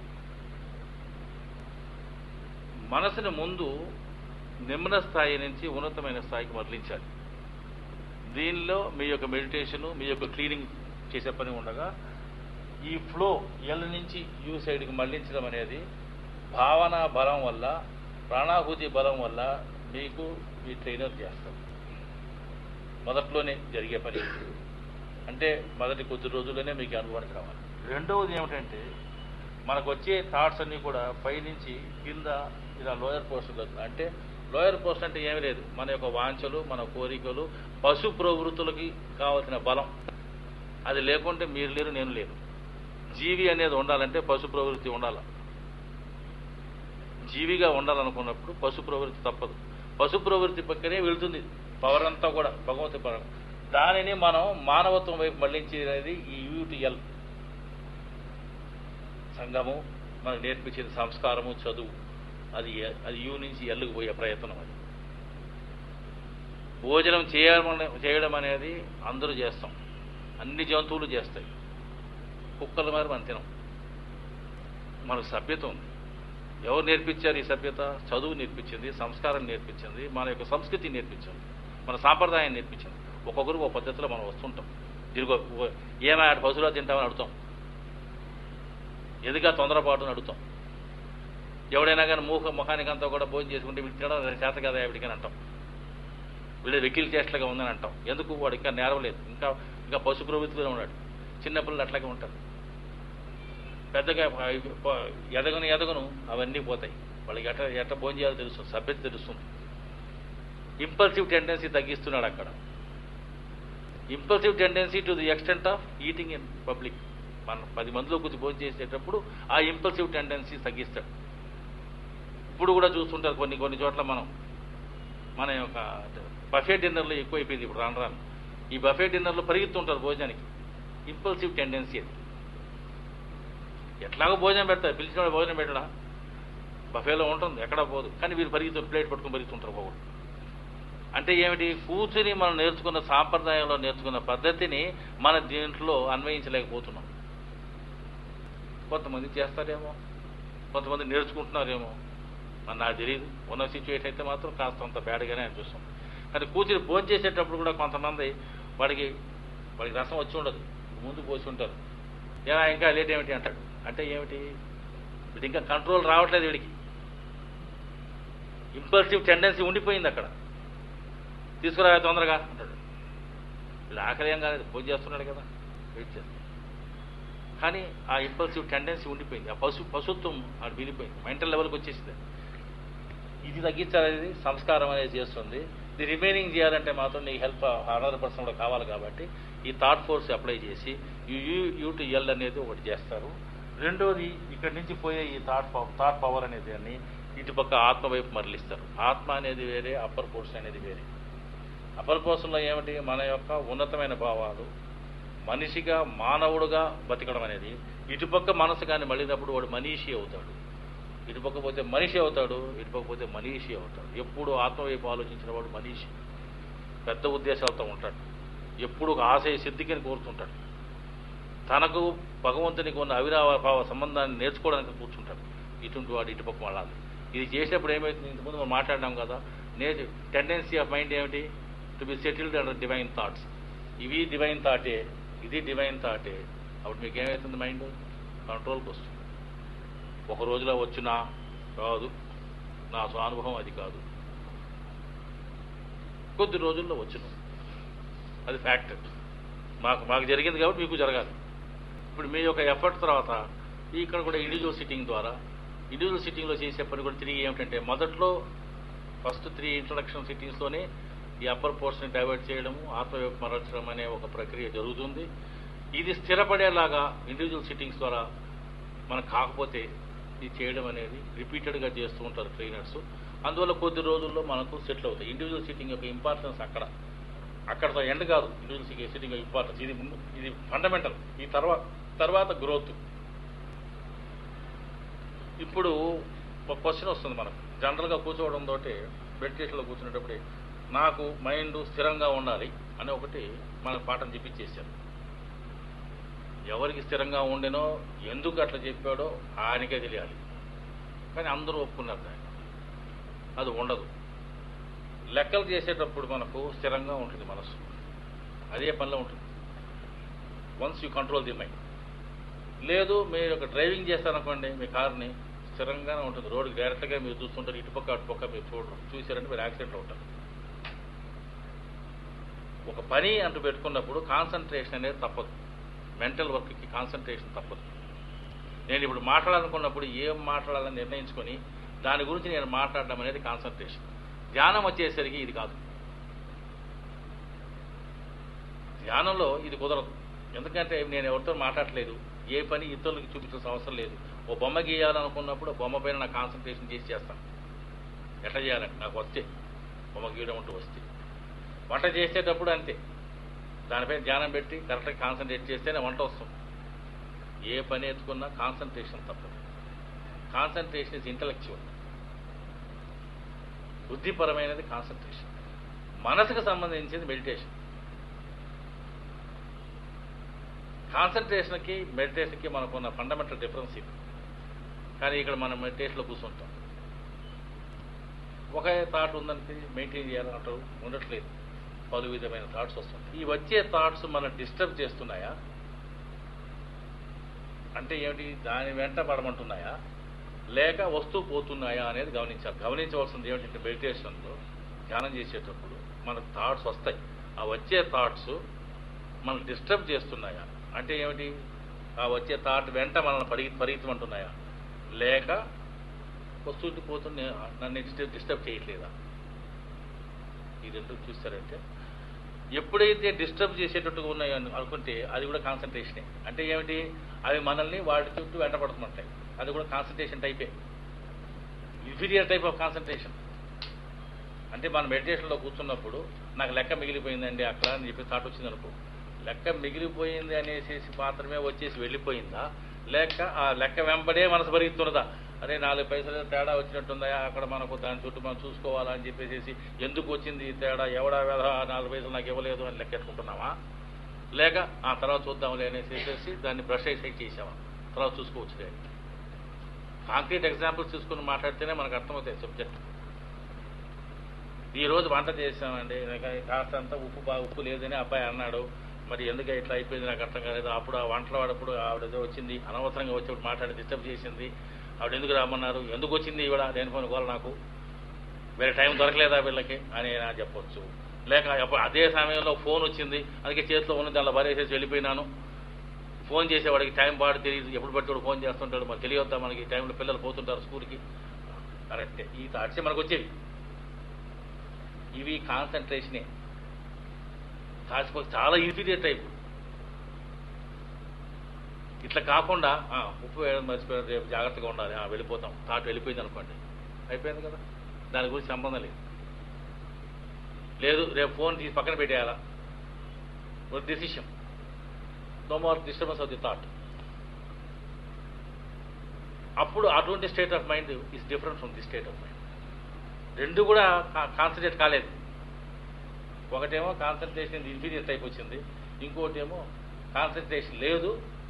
మనసుని ముందు నిమ్న స్థాయి నుంచి ఉన్నతమైన స్థాయికి మరలించాలి దీనిలో మీ యొక్క మెడిటేషను మీ యొక్క క్లీనింగ్ చేసే పని ఉండగా ఈ ఫ్లో ఎల్ నుంచి యూ సైడ్కి మళ్లించడం అనేది భావన బలం వల్ల ప్రాణాహుతి బలం వల్ల మీకు మీ ట్రైనర్ చేస్తారు మొదట్లోనే జరిగే పని అంటే మొదటి కొద్ది రోజుల్లోనే మీకు అనుభవానికి రావాలి రెండవది ఏమిటంటే మనకు వచ్చే థాట్స్ అన్నీ కూడా పైనుంచి కింద ఇలా లోయర్ పోస్టులో అంటే లోయర్ పోస్ట్ అంటే ఏమీ లేదు మన యొక్క వాంఛలు మన కోరికలు పశు ప్రవృత్తులకి కావాల్సిన బలం అది లేకుంటే మీరు లేరు నేను లేను జీవి అనేది ఉండాలంటే పశు ప్రవృత్తి ఉండాలి జీవిగా ఉండాలనుకున్నప్పుడు పశు ప్రవృత్తి తప్పదు పశు ప్రవృత్తి పక్కనే వెళ్తుంది పవర్ అంతా కూడా భగవంతు పరం దానిని మనం మానవత్వం వైపు మళ్లించేది ఈ యూటిఎల్ సంఘము మనకు నేర్పించేది సంస్కారము చదువు అది అది యూ నుంచి ఎల్లుకు పోయే ప్రయత్నం అది భోజనం చేయడం చేయడం అనేది అందరూ చేస్తాం అన్ని జంతువులు చేస్తాయి కుక్కల మరి మనం తినం మనకు సభ్యత ఉంది ఎవరు నేర్పించారు ఈ సభ్యత చదువు నేర్పించింది సంస్కారం నేర్పించింది మన యొక్క సంస్కృతి నేర్పించింది మన సాంప్రదాయం నేర్పించింది ఒక్కొక్కరు ఒక పద్ధతిలో మనం వస్తుంటాం తిరుగు ఏమైనా పశువులో తింటామని అడుగుతాం ఎదుగా తొందరపాటుని అడుగుతాం ఎవడైనా కానీ మూఖ ముఖానికి అంతా కూడా భోజనం చేసుకుంటే వీళ్ళు తినడం చేత కదా వీడికని అంటాం వీళ్ళు వెకిల్ చేష్టలుగా ఉందని అంటాం ఎందుకు వాడు ఇంకా నేరవలేదు ఇంకా ఇంకా పశు ప్రవృత్తిలో ఉన్నాడు చిన్నపిల్లలు అట్లాగే ఉంటారు పెద్దగా ఎదగను ఎదగను అవన్నీ పోతాయి వాళ్ళకి ఎట్ట ఎట్ట భోజనం చేయాలో తెలుస్తుంది సభ్యత తెలుస్తుంది ఇంపల్సివ్ టెండెన్సీ తగ్గిస్తున్నాడు అక్కడ impulsive tendency to the extent of eating in public మనం పది మందిలో కొద్ది భోజనం చేసేటప్పుడు ఆ ఇంపల్సివ్ టెండెన్సీ తగ్గిస్తాడు ఇప్పుడు కూడా చూస్తుంటారు కొన్ని కొన్ని చోట్ల మనం మన యొక్క బఫే డిన్నర్లు ఎక్కువైపోయింది ఇప్పుడు రాను రాను ఈ బఫే డిన్నర్లు పరిగెత్తుంటారు భోజనానికి ఇంపల్సివ్ టెండెన్సీ అది ఎట్లాగో భోజనం పెడతారు పిలిచిన వాడు భోజనం పెట్టడా బఫేలో ఉంటుంది ఎక్కడ పోదు కానీ వీళ్ళు పరిగెత్తున్నారు ప్లేట్ పట్టుకుని పరిగెత్తుంటారు ఒకడు అంటే ఏమిటి కూర్చుని మనం నేర్చుకున్న సాంప్రదాయంలో నేర్చుకున్న పద్ధతిని మన దీంట్లో అన్వయించలేకపోతున్నాం కొంతమంది చేస్తారేమో కొంతమంది నేర్చుకుంటున్నారేమో మరి నాకు తెలియదు ఉన్న సిచ్యువేషన్ అయితే మాత్రం కాస్త అంత బ్యాడ్గానే అనిపిస్తుంది కానీ కూర్చుని భోజనం చేసేటప్పుడు కూడా కొంతమంది వాడికి వాడికి రసం వచ్చి ఉండదు ముందు పోసి ఉంటారు ఏమా ఇంకా లేట్ ఏమిటి అంటాడు అంటే ఏమిటి వీడి ఇంకా కంట్రోల్ రావట్లేదు వీడికి ఇంపల్సివ్ టెండెన్సీ ఉండిపోయింది అక్కడ తీసుకురా తొందరగా అంటాడు వీళ్ళు ఆకలి ఏం కాలేదు భోజనం చేస్తున్నాడు కదా వెయిట్ చేస్తాడు కానీ ఆ ఇంపల్సివ్ టెండెన్సీ ఉండిపోయింది ఆ పశు పశుత్వం అది విడిపోయింది మెంటల్ లెవెల్కి వచ్చేసింది ఇది తగ్గించాలనేది సంస్కారం అనేది చేస్తుంది ఇది రిమైనింగ్ చేయాలంటే మాత్రం నీకు హెల్ప్ హండ్రెడ్ పర్సెంట్ కూడా కావాలి కాబట్టి ఈ థాట్ ఫోర్స్ అప్లై చేసి you you you to L అనేది ఒకటి చేస్తారు రెండోది ఇక్కడి నుంచి పోయే ఈ థాట్ థాట్ పవర్ అనేది దాన్ని ఇటుపక్క ఆత్మ వైపు మరలిస్తారు ఆత్మ అనేది వేరే అప్పర్ ఫోర్స్ అనేది వేరే అప్పర్ ఫోర్స్లో ఏమిటి మన యొక్క ఉన్నతమైన భావాలు మనిషిగా మానవుడుగా బతకడం అనేది ఇటుపక్క మనసు కానీ మళ్ళినప్పుడు వాడు మనీషి అవుతాడు ఇటుపక్క పోతే మనిషి అవుతాడు ఇటుపక్క పోతే మనీషి అవుతాడు ఎప్పుడు ఆత్మ వైపు ఆలోచించిన వాడు మనీషి పెద్ద ఉద్దేశాలతో ఉంటాడు ఎప్పుడు ఒక ఆశయ సిద్ధికని కోరుతుంటాడు తనకు భగవంతునికి ఉన్న అవినాభావ సంబంధాన్ని నేర్చుకోవడానికి కూర్చుంటాడు ఇటువంటి వాడు ఇటుపక్క వాళ్ళాలి ఇది చేసినప్పుడు ఏమవుతుంది ఇంతకుముందు మనం మాట్లాడినాం కదా నే టెండెన్సీ ఆఫ్ మైండ్ ఏమిటి to be settled under divine thoughts ఇవి డివైన్ థాటే ఇది డివైన్ థాటే అప్పుడు మీకు ఏమవుతుంది మైండ్ కంట్రోల్కి వస్తుంది ఒక రోజులో వచ్చినా రాదు నా స్వానుభవం అది కాదు కొద్ది రోజుల్లో వచ్చును అది ఫ్యాక్ట్ మాకు మాకు జరిగింది కాబట్టి మీకు జరగాలి ఇప్పుడు మీ యొక్క ఎఫర్ట్ తర్వాత ఇక్కడ కూడా ఇండివిజువల్ సిట్టింగ్ ద్వారా ఇండివిజువల్ సిట్టింగ్లో చేసే పని కూడా తిరిగి ఏమిటంటే మొదట్లో ఫస్ట్ త్రీ ఇంట్రడక్షన్ సిట్టింగ్స్లోనే ఈ అప్పర్ పోర్షన్ డైవర్ట్ చేయడము ఆత్మవివేక్ మరల్చడం అనే ఒక ప్రక్రియ జరుగుతుంది ఇది స్థిరపడేలాగా ఇండివిజువల్ సిట్టింగ్స్ ద్వారా మనకు కాకపోతే ఇది చేయడం అనేది రిపీటెడ్గా చేస్తూ ఉంటారు ట్రైనర్స్ అందువల్ల కొద్ది రోజుల్లో మనకు సెటిల్ అవుతాయి ఇండివిజువల్ సిట్టింగ్ యొక్క ఇంపార్టెన్స్ అక్కడ అక్కడతో ఎండ్ కాదు ఇండివిజువల్ సిట్టింగ్ ఇంపార్టెన్స్ ఇది ముందు ఇది ఫండమెంటల్ ఈ తర్వాత తర్వాత గ్రోత్ ఇప్పుడు ఒక క్వశ్చన్ వస్తుంది మనకు జనరల్గా కూర్చోవడం తోటి మెడిటేషన్లో కూర్చునేటప్పుడు నాకు మైండ్ స్థిరంగా ఉండాలి అని ఒకటి మనకు పాఠం చెప్పించేశారు ఎవరికి స్థిరంగా ఉండేనో ఎందుకు అట్లా చెప్పాడో ఆయనకే తెలియాలి కానీ అందరూ ఒప్పుకున్నారు దాన్ని అది ఉండదు లెక్కలు చేసేటప్పుడు మనకు స్థిరంగా ఉంటుంది మనసు అదే పనిలో ఉంటుంది once you control the mind లేదు మీరు ఒక డ్రైవింగ్ చేస్తారనుకోండి మీ కార్ని స్థిరంగానే ఉంటుంది రోడ్డుకి డైరెక్ట్గా మీరు చూస్తుంటారు ఇటుపక్క అటుపక్క మీరు చూడరు చూసారంటే మీరు యాక్సిడెంట్లో ఉంటారు ఒక పని అంటూ పెట్టుకున్నప్పుడు కాన్సన్ట్రేషన్ అనేది తప్పదు మెంటల్ వర్క్కి కాన్సన్ట్రేషన్ తప్పదు నేను ఇప్పుడు మాట్లాడాలనుకున్నప్పుడు ఏం మాట్లాడాలని నిర్ణయించుకొని దాని గురించి నేను మాట్లాడడం అనేది కాన్సన్ట్రేషన్ ధ్యానం వచ్చేసరికి ఇది కాదు ధ్యానంలో ఇది కుదరదు ఎందుకంటే నేను ఎవరితో మాట్లాడట్లేదు ఏ పని ఇతరులకు చూపించాల్సిన అవసరం లేదు ఓ బొమ్మ గీయాలనుకున్నప్పుడు ఆ బొమ్మ పైన నా కాన్సన్ట్రేషన్ చేసి చేస్తాను ఎట్లా చేయాలంటే నాకు వస్తే బొమ్మ గీయడం అంటూ వస్తే వంట చేసేటప్పుడు అంతే దానిపైన ధ్యానం పెట్టి కరెక్ట్గా కాన్సన్ట్రేట్ చేస్తేనే వంట వస్తుంది ఏ పని ఎత్తుకున్నా కాన్సన్ట్రేషన్ తప్పదు కాన్సన్ట్రేషన్ ఇస్ ఇంటలెక్చువల్ బుద్ధిపరమైనది కాన్సన్ట్రేషన్ మనసుకు సంబంధించింది మెడిటేషన్ కాన్సన్ట్రేషన్కి మెడిటేషన్కి మనకున్న ఫండమెంటల్ డిఫరెన్స్ ఇది కానీ ఇక్కడ మనం మెడిటేషన్లో కూర్చుంటాం ఒకే థాట్ ఉందని మెయింటైన్ చేయాలంటారు ఉండట్లేదు పలు విధమైన థాట్స్ వస్తుంటాయి ఈ వచ్చే థాట్స్ మనం డిస్టర్బ్ చేస్తున్నాయా అంటే ఏమిటి దాని వెంట పడమంటున్నాయా లేక వస్తూ పోతున్నాయా అనేది గమనించాలి గమనించవలసింది ఏమిటంటే మెడిటేషన్లో ధ్యానం చేసేటప్పుడు మనకు థాట్స్ వస్తాయి ఆ వచ్చే థాట్స్ మనం డిస్టర్బ్ చేస్తున్నాయా అంటే ఏమిటి ఆ వచ్చే థాట్ వెంట మనల్ని పరిగి పరిగెత్తమంటున్నాయా లేక వస్తుంటే పోతుండే నన్ను డిస్టర్బ్ డిస్టర్బ్ చేయట్లేదా ఈ రెండు చూస్తారంటే ఎప్పుడైతే డిస్టర్బ్ చేసేటట్టుగా ఉన్నాయో అను- అనుకుంటే అది కూడా కాన్సన్ట్రేషనే అంటే ఏమిటి అవి మనల్ని వాటి చుట్టూ వెంటపడుతుంటాయి అది కూడా కాన్సన్ట్రేషన్ టైపే ఇన్ఫీరియర్ టైప్ ఆఫ్ కాన్సన్ట్రేషన్ అంటే మనం మెడిటేషన్లో కూర్చున్నప్పుడు నాకు లెక్క మిగిలిపోయిందండి అక్కడ అని చెప్పి థాట్ వచ్చింది అనుకో లెక్క మిగిలిపోయింది అనేసి మాత్రమే వచ్చేసి వెళ్ళిపోయిందా లేక ఆ లెక్క వెంబడే మనసు పరిగెత్తున్నదా అరే నాలుగు పైసలు తేడా వచ్చినట్టుందా అక్కడ మనకు దాని చుట్టూ మనం చూసుకోవాలా అని చెప్పేసి ఎందుకు వచ్చింది ఈ తేడా ఎవడా వేళ నాలుగు పైసలు నాకు ఇవ్వలేదు అని లెక్కెట్టుకుంటున్నావా లేక ఆ తర్వాత చూద్దాంలే అనేసి దాన్ని బ్రష్ సైడ్ చేసామా తర్వాత చూసుకోవచ్చు కాంక్రీట్ ఎగ్జాంపుల్స్ తీసుకుని మాట్లాడితేనే మనకు అర్థమవుతాయి సబ్జెక్ట్ ఈ రోజు వంట చేసామండి నాకు కాస్తంత ఉప్పు బాగా ఉప్పు లేదని అబ్బాయి అన్నాడు మరి ఎందుకు ఇట్లా అయిపోయింది నాకు అర్థం కాలేదు అప్పుడు ఆ వంటలో వాడప్పుడు ఆవిడ ఏదో వచ్చింది అనవసరంగా వచ్చి మాట్లాడి డిస్టర్బ్ చేసింది ఆవిడ ఎందుకు రమ్మన్నారు ఎందుకు వచ్చింది ఇవిడ దేని ఫోన్ కోవాలి నాకు వేరే టైం దొరకలేదా వీళ్ళకి అని నా చెప్పొచ్చు లేక ఎప్ప- అదే సమయంలో ఫోన్ వచ్చింది అందుకే చేతిలో ఉన్న దానిలో భరేసేసి వెళ్ళిపోయినాను ఫోన్ చేసేవాడికి టైం పాడు తెలియదు ఎప్పుడు పడితే వాడు ఫోన్ చేస్తుంటాడు మనకు తెలియొద్దా మనకి ఈ టైంలో పిల్లలు పోతుంటారు స్కూల్కి కరెక్టే ఈ థాట్సే మనకు వచ్చేవి ఇవి కాన్సన్ట్రేషనే థాట్స్ చాలా ఇన్ఫీరియర్ టైప్ ఇట్లా కాకుండా ఆ, ఉప్పు వేయడం మర్చిపోయారు రేపు జాగ్రత్తగా ఉండాలి ఆ, వెళ్ళిపోతాం థాట్ వెళ్ళిపోయింది అనుకోండి అయిపోయింది కదా దాని గురించి సంబంధం లేదు లేదు రేపు ఫోన్ తీసి పక్కన పెట్టేయాలా ఒక decision no more disturbance of the thought అప్పుడు అటువంటి state of mind is different from the state of mind రెండు కూడా కాన్సన్ట్రేట్ కాలేదు ఒకటేమో కాన్సన్ట్రేషన్ ఇన్ఫీరియర్ టైప్ వచ్చింది ఇంకోటి ఏమో కాన్సన్ట్రేషన్ లేదు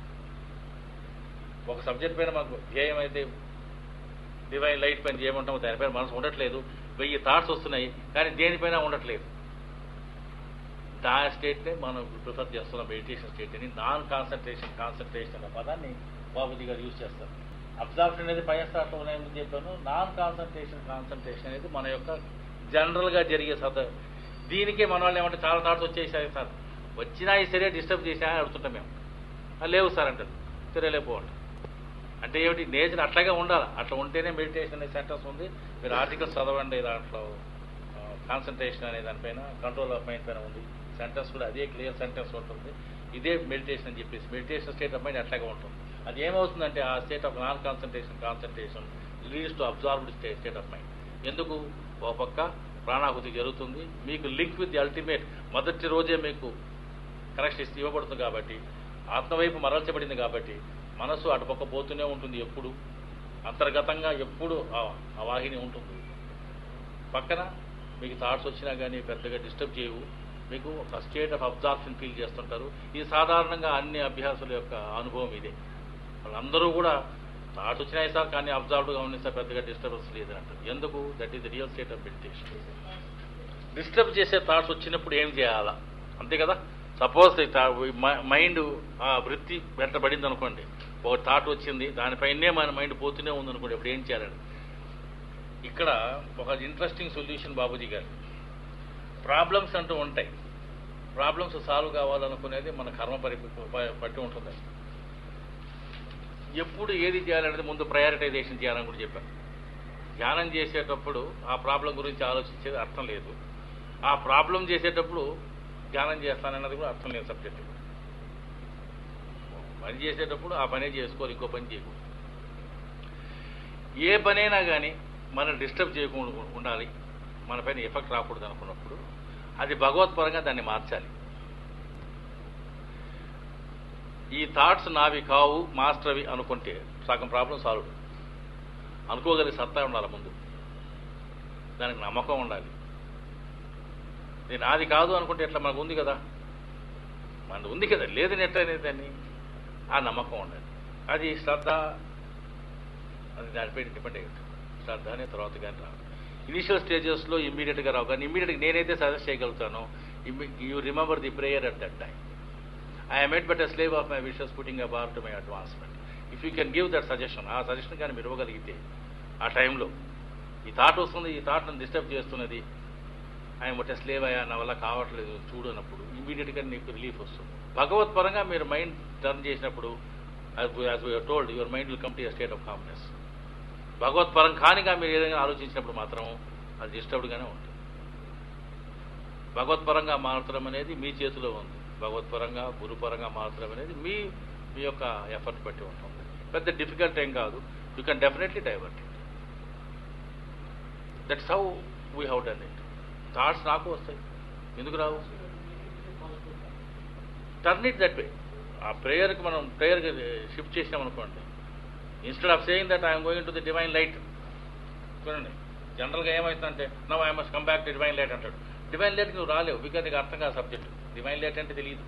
ఒక సబ్జెక్ట్ పైన మాకు ధ్యేయం అయితే డివైన్ లైట్ పైన చేయమంటాము దానిపైన మనసు ఉండట్లేదు వెయ్యి థాట్స్ వస్తున్నాయి కానీ దేనిపైన ఉండట్లేదు దా స్టేట్నే మనం ప్రిఫర్ చేస్తున్నాం మెడిటేషన్ స్టేట్ అని నాన్ కాన్సన్ట్రేషన్ కాన్సన్ట్రేషన్ అనే పదాన్ని బాబుజీ గారు యూజ్ చేస్తారు అబ్జార్ప్షన్ అనేది పై స్థాయిలో ఉన్నాయని చెప్పాను నాన్ కాన్సన్ట్రేషన్ కాన్సన్ట్రేషన్ అనేది మన యొక్క జనరల్గా జరిగే సద దీనికే మన వాళ్ళు ఏమంటే చాలా థాట్స్ వచ్చేసాయి సార్ వచ్చినా సరే డిస్టర్బ్ చేసినా అని అడుగుతుంటాం మేము "ఆ, లేవు సార్ అంటారు సరే లేకపోండి అంటే ఏమిటి నేచర్ అట్లాగే ఉండాలి అట్లా ఉంటేనే మెడిటేషన్ అనే సెంటెన్స్ ఉంది మీరు ఆర్టికల్స్ చదవండి దాంట్లో కాన్సన్ట్రేషన్ అనే దానిపైన కంట్రోల్ ఆఫ్ మైండ్ పైన ఉంది సెంటెన్స్ కూడా అదే క్లియర్ సెంటెన్స్ ఉంటుంది ఇదే మెడిటేషన్ అని చెప్పేసి మెడిటేషన్ స్టేట్ ఆఫ్ మైండ్ అట్లాగే ఉంటుంది అది ఏమవుతుందంటే ఆ state of non concentration concentration leads to absorbed state state of mind ఎందుకు ఒక పక్క ప్రాణాహుతి జరుగుతుంది మీకు లింక్ విత్ ది అల్టిమేట్ మొదటి రోజే మీకు కనెక్షన్ ఇస్తే ఇవ్వబడుతుంది కాబట్టి ఆత్మవైపు మరల్చబడింది కాబట్టి మనసు అటుపక్క పోతూనే ఉంటుంది ఎప్పుడు అంతర్గతంగా ఎప్పుడు ఆ- ఆ వాహిని ఉంటుంది పక్కన మీకు థాట్స్ వచ్చినా కానీ పెద్దగా డిస్టర్బ్ చేయవు మీకు ఒక స్టేట్ ఆఫ్ అబ్జార్ప్షన్ ఫీల్ చేస్తుంటారు ఇది సాధారణంగా అన్ని అభ్యాసుల యొక్క అనుభవం ఇదే వాళ్ళందరూ కూడా థాట్స్ వచ్చినాయి సార్ కానీ అబ్జర్వ్డ్గా ఉన్నాయి సార్ పెద్దగా డిస్టర్బెన్స్ లేదని అంటారు ఎందుకు that is the real state of meditation disturb చేసే థాట్స్ వచ్చినప్పుడు ఏం చేయాలా అంతే కదా సపోజ్ మైండ్ ఆ వృత్తి వెంటబడింది అనుకోండి ఒక థాట్ వచ్చింది దానిపైనే మన మైండ్ పోతూనే ఉంది అనుకోండి ఇప్పుడు ఏం చేయాలండి ఇక్కడ ఒక ఇంట్రెస్టింగ్ సొల్యూషన్ బాబూజీ గారు ప్రాబ్లమ్స్ అంటూ ఉంటాయి ప్రాబ్లమ్స్ సాల్వ్ కావాలనుకునేది మన కర్మ పరి ప- పట్టి ఉంటుంది ఎప్పుడు ఏది చేయాలనేది ముందు ప్రయారిటైజేషన్ చేయాలని కూడా చెప్పాను ధ్యానం చేసేటప్పుడు ఆ ప్రాబ్లం గురించి ఆలోచించేది అర్థం లేదు ఆ ప్రాబ్లం చేసేటప్పుడు ధ్యానం చేస్తానన్నది కూడా అర్థం లేదు సబ్జెక్ట్ పని చేసేటప్పుడు ఆ పనే చేసుకోవాలి ఇంకో పని చేయకూడదు ఏ పనైనా కానీ మనం డిస్టర్బ్ చేయకుండా ఉండాలి మన పైన ఎఫెక్ట్ రాకూడదు అనుకున్నప్పుడు అది భగవత్పరంగా దాన్ని మార్చాలి ఈ థాట్స్ నావి కావు మాస్టర్వి అనుకుంటే సగం ప్రాబ్లం సాల్వ్ అనుకోగలిగే సత్తా ఉండాలి ముందు దానికి నమ్మకం ఉండాలి ఇది నాది కాదు అనుకుంటే ఎట్లా మనకు ఉంది కదా మనది ఉంది కదా లేదని ఎట్లా అనేది దాన్ని ఆ నమ్మకం ఉండాలి అది శ్రద్ధ అది దానిపై డిపెండ్ అయ్యి ఉంటుంది శ్రద్ధ అనే తర్వాత కానీ రాదు ఇనిషియల్ స్టేజెస్లో ఇమ్మీడియట్గా రావు కానీ ఇమ్మీడియట్గా నేనైతే సజెస్ట్ చేయగలుగుతాను you remember the prayer at that time I made but a slave of my wishes putting a bar to my advancement if you can give that suggestion ఆ సజెషన్ కానీ మీరు ఇవ్వగలిగితే ఆ టైంలో ఈ థాట్ వస్తుంది ఈ థాట్ నన్ను డిస్టర్బ్ చేస్తున్నది ఆయన బట్ స్లేవ్ అయ్యా నా వల్ల కావట్లేదు చూడు అన్నప్పుడు ఇమీడియట్గా నీకు రిలీఫ్ వస్తుంది భగవత్పరంగా మీరు మైండ్ టర్న్ చేసినప్పుడు as we are told your mind will come to state of calmness భగవత్పరం కానిగా మీరు ఏదైనా ఆలోచించినప్పుడు మాత్రం అది డిస్టర్బ్డ్గానే ఉంటుంది భగవత్పరంగా మారడం అనేది మీ చేతిలో ఉంది భగవత్పరంగా గురుపరంగా మారడం అనేది మీ మీ యొక్క ఎఫర్ట్ బట్టి ఉంటుంది పెద్ద డిఫికల్ట్ ఏం కాదు you can definitely divert it that's how we how done it thoughts నాకు వస్తాయి ఎందుకు రావు టర్న్ ఇట్ దట్ వే ఆ ప్రేయర్కి మనం ప్రేయర్కి షిఫ్ట్ చేసినాం అనుకోండి instead of saying that I'm going to the divine light చూడండి జనరల్గా ఏమవుతుందంటే now I must come back to divine light అంటాడు డివైన్ లైట్కి నువ్వు రాలేవు బికాజ్ నీకు అర్థం కాదు సబ్జెక్ట్ డివైన్ లైట్ అంటే తెలియదు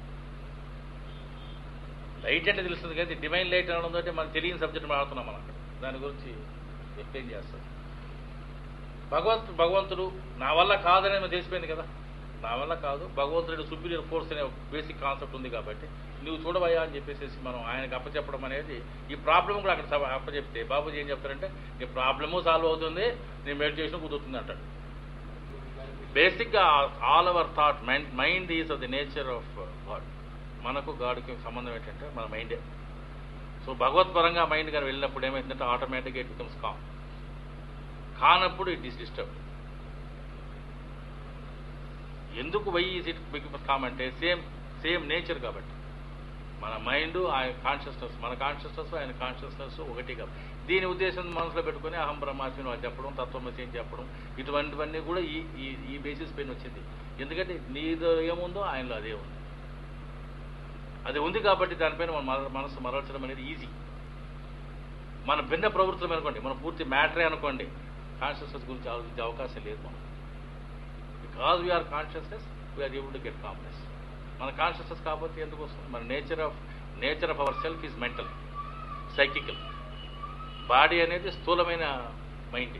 లైట్ అంటే తెలుస్తుంది కానీ డివైన్ లైట్ అనడం అంటే మనకు తెలియని సబ్జెక్ట్ మాడుతున్నాం మనం అక్కడ దాని గురించి ఎక్స్ప్లెయిన్ చేస్తాం భగవంత్ భగవంతుడు నా వల్ల కాదని మనకు తెలిసిపోయింది కదా నా వల్ల కాదు భగవంతుడు సుపీరియర్ ఫోర్స్ అనే బేసిక్ కాన్సెప్ట్ ఉంది కాబట్టి నువ్వు చూడవయ్యా అని చెప్పేసి మనం ఆయనకు అప్పచెప్పడం అనేది ఈ ప్రాబ్లం కూడా అక్కడ సభ- అప్పచెప్తే బాబుజీ ఏం చెప్తారంటే నీ ప్రాబ్లము సాల్వ్ అవుతుంది నీ మెడిటేషన్ కుదురుతుంది అంటాడు బేసిక్గా all our thought mind mind is of the nature of God మనకు గాడ్కి సంబంధం ఏంటంటే మన మైండే సో భగవత్పరంగా మైండ్ కానీ వెళ్ళినప్పుడు ఏమైందంటే ఆటోమేటిక్గా ఇట్ బికమ్స్ కామ్ కానప్పుడు ఇట్ ఈస్ డిస్టర్బ్ ఎందుకు why is it becomes calm అంటే సేమ్ సేమ్ నేచర్ కాబట్టి మన మైండ్ ఆయన కాన్షియస్నెస్ మన కాన్షియస్నెస్ ఆయన కాన్షియస్నెస్ ఒకటి కాబట్టి దీని ఉద్దేశం మనసులో పెట్టుకుని అహం బ్రహ్మాస్మిని వాళ్ళు చెప్పడం తత్వమసి అని చెప్పడం ఇటువంటివన్నీ కూడా ఈ ఈ ఈ బేసిస్ పైన వచ్చింది ఎందుకంటే నీదో ఏముందో ఆయనలో అదే ఉంది అది ఉంది కాబట్టి దానిపైన మన మన- మనసు మరల్చడం అనేది ఈజీ మన భిన్న ప్రవృత్తులు అనుకోండి మన పూర్తి మ్యాటరే అనుకోండి కాన్షియస్నెస్ గురించి ఆలోచించే అవకాశం లేదు మనం because we are consciousness we are able to get calmness మన కాన్షియస్నెస్ కాకపోతే ఎందుకు వస్తుంది మన nature of nature of our self is mental psychical body అనేది స్థూలమైన mind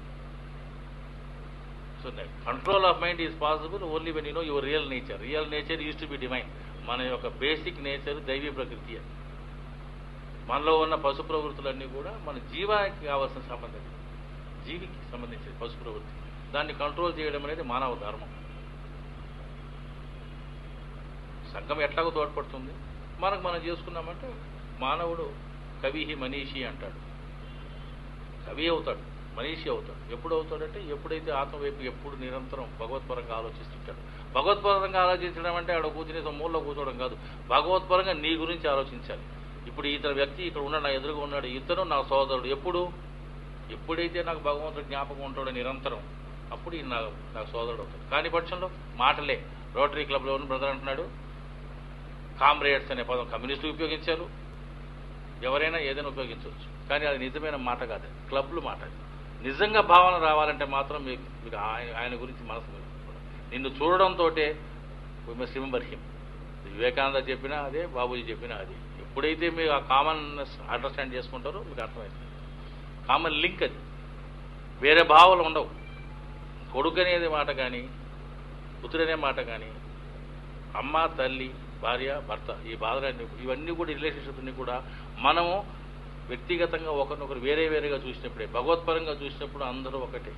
so control of mind is possible only when you know your real nature real nature use to be divine మన యొక్క బేసిక్ నేచర్ దైవీ ప్రకృతి అని మనలో ఉన్న పశు ప్రవృత్తులన్నీ కూడా మన జీవానికి కావాల్సిన సంబంధం జీవికి సంబంధించిన పశు ప్రవృత్తి దాన్ని కంట్రోల్ చేయడం అనేది మానవ ధర్మం సంఘం ఎట్లాగో తోడ్పడుతుంది మనకు మనం చేసుకున్నామంటే మానవుడు కవిహి మనీషి అంటాడు కవి అవుతాడు మనీషి అవుతాడు ఎప్పుడు అవుతాడంటే ఎప్పుడైతే ఆత్మ వైపు ఎప్పుడు నిరంతరం భగవత్పరంగా ఆలోచిస్తుంటాడు భగవత్పరంగా ఆలోచించడం అంటే ఆడ కూర్చుని మూలలో కూర్చోవడం కాదు భగవత్పరంగా నీ గురించి ఆలోచించాలి ఇప్పుడు ఇతర వ్యక్తి ఇక్కడ ఉన్నాడు నా ఎదురుగా ఉన్నాడు ఇతను నా సోదరుడు ఎప్పుడు ఎప్పుడైతే నాకు భగవంతుడు జ్ఞాపకం ఉంటాడో నిరంతరం అప్పుడు ఈయన నా నాకు సోదరుడు అవుతాడు కానీ పక్షంలో మాటలే రోటరీ క్లబ్లో ఉన్న బ్రదర్ అంటున్నాడు కామ్రేడ్స్ అనే పదం కమ్యూనిస్టులు ఉపయోగించారు ఎవరైనా ఏదైనా ఉపయోగించవచ్చు కానీ అది నిజమైన మాట కాదు క్లబ్లు మాట అది. నిజంగా భావన రావాలంటే మాత్రం మీకు మీకు ఆయన ఆయన గురించి మనసు మెలుగుతుంది. నిన్ను చూడడంతో మస్ట్ రిమెంబర్ హిమ్ వివేకానంద చెప్పినా అదే బాబూజీ చెప్పినా అదే ఎప్పుడైతే మీరు ఆ కామన్ అండర్స్టాండ్ చేసుకుంటారో మీకు అర్థమవుతుంది కామన్ లింక్ అది వేరే భావాలు ఉండవు కొడుకు అనేది మాట కానీ పుత్రుడనే మాట కానీ అమ్మ తల్లి భార్య భర్త ఈ బాధలన్నీ ఇవన్నీ కూడా రిలేషన్షిప్ అన్ని కూడా మనము వ్యక్తిగతంగా ఒకరినొకరు వేరే వేరేగా చూసినప్పుడే భగవత్పరంగా చూసినప్పుడు అందరూ ఒకటే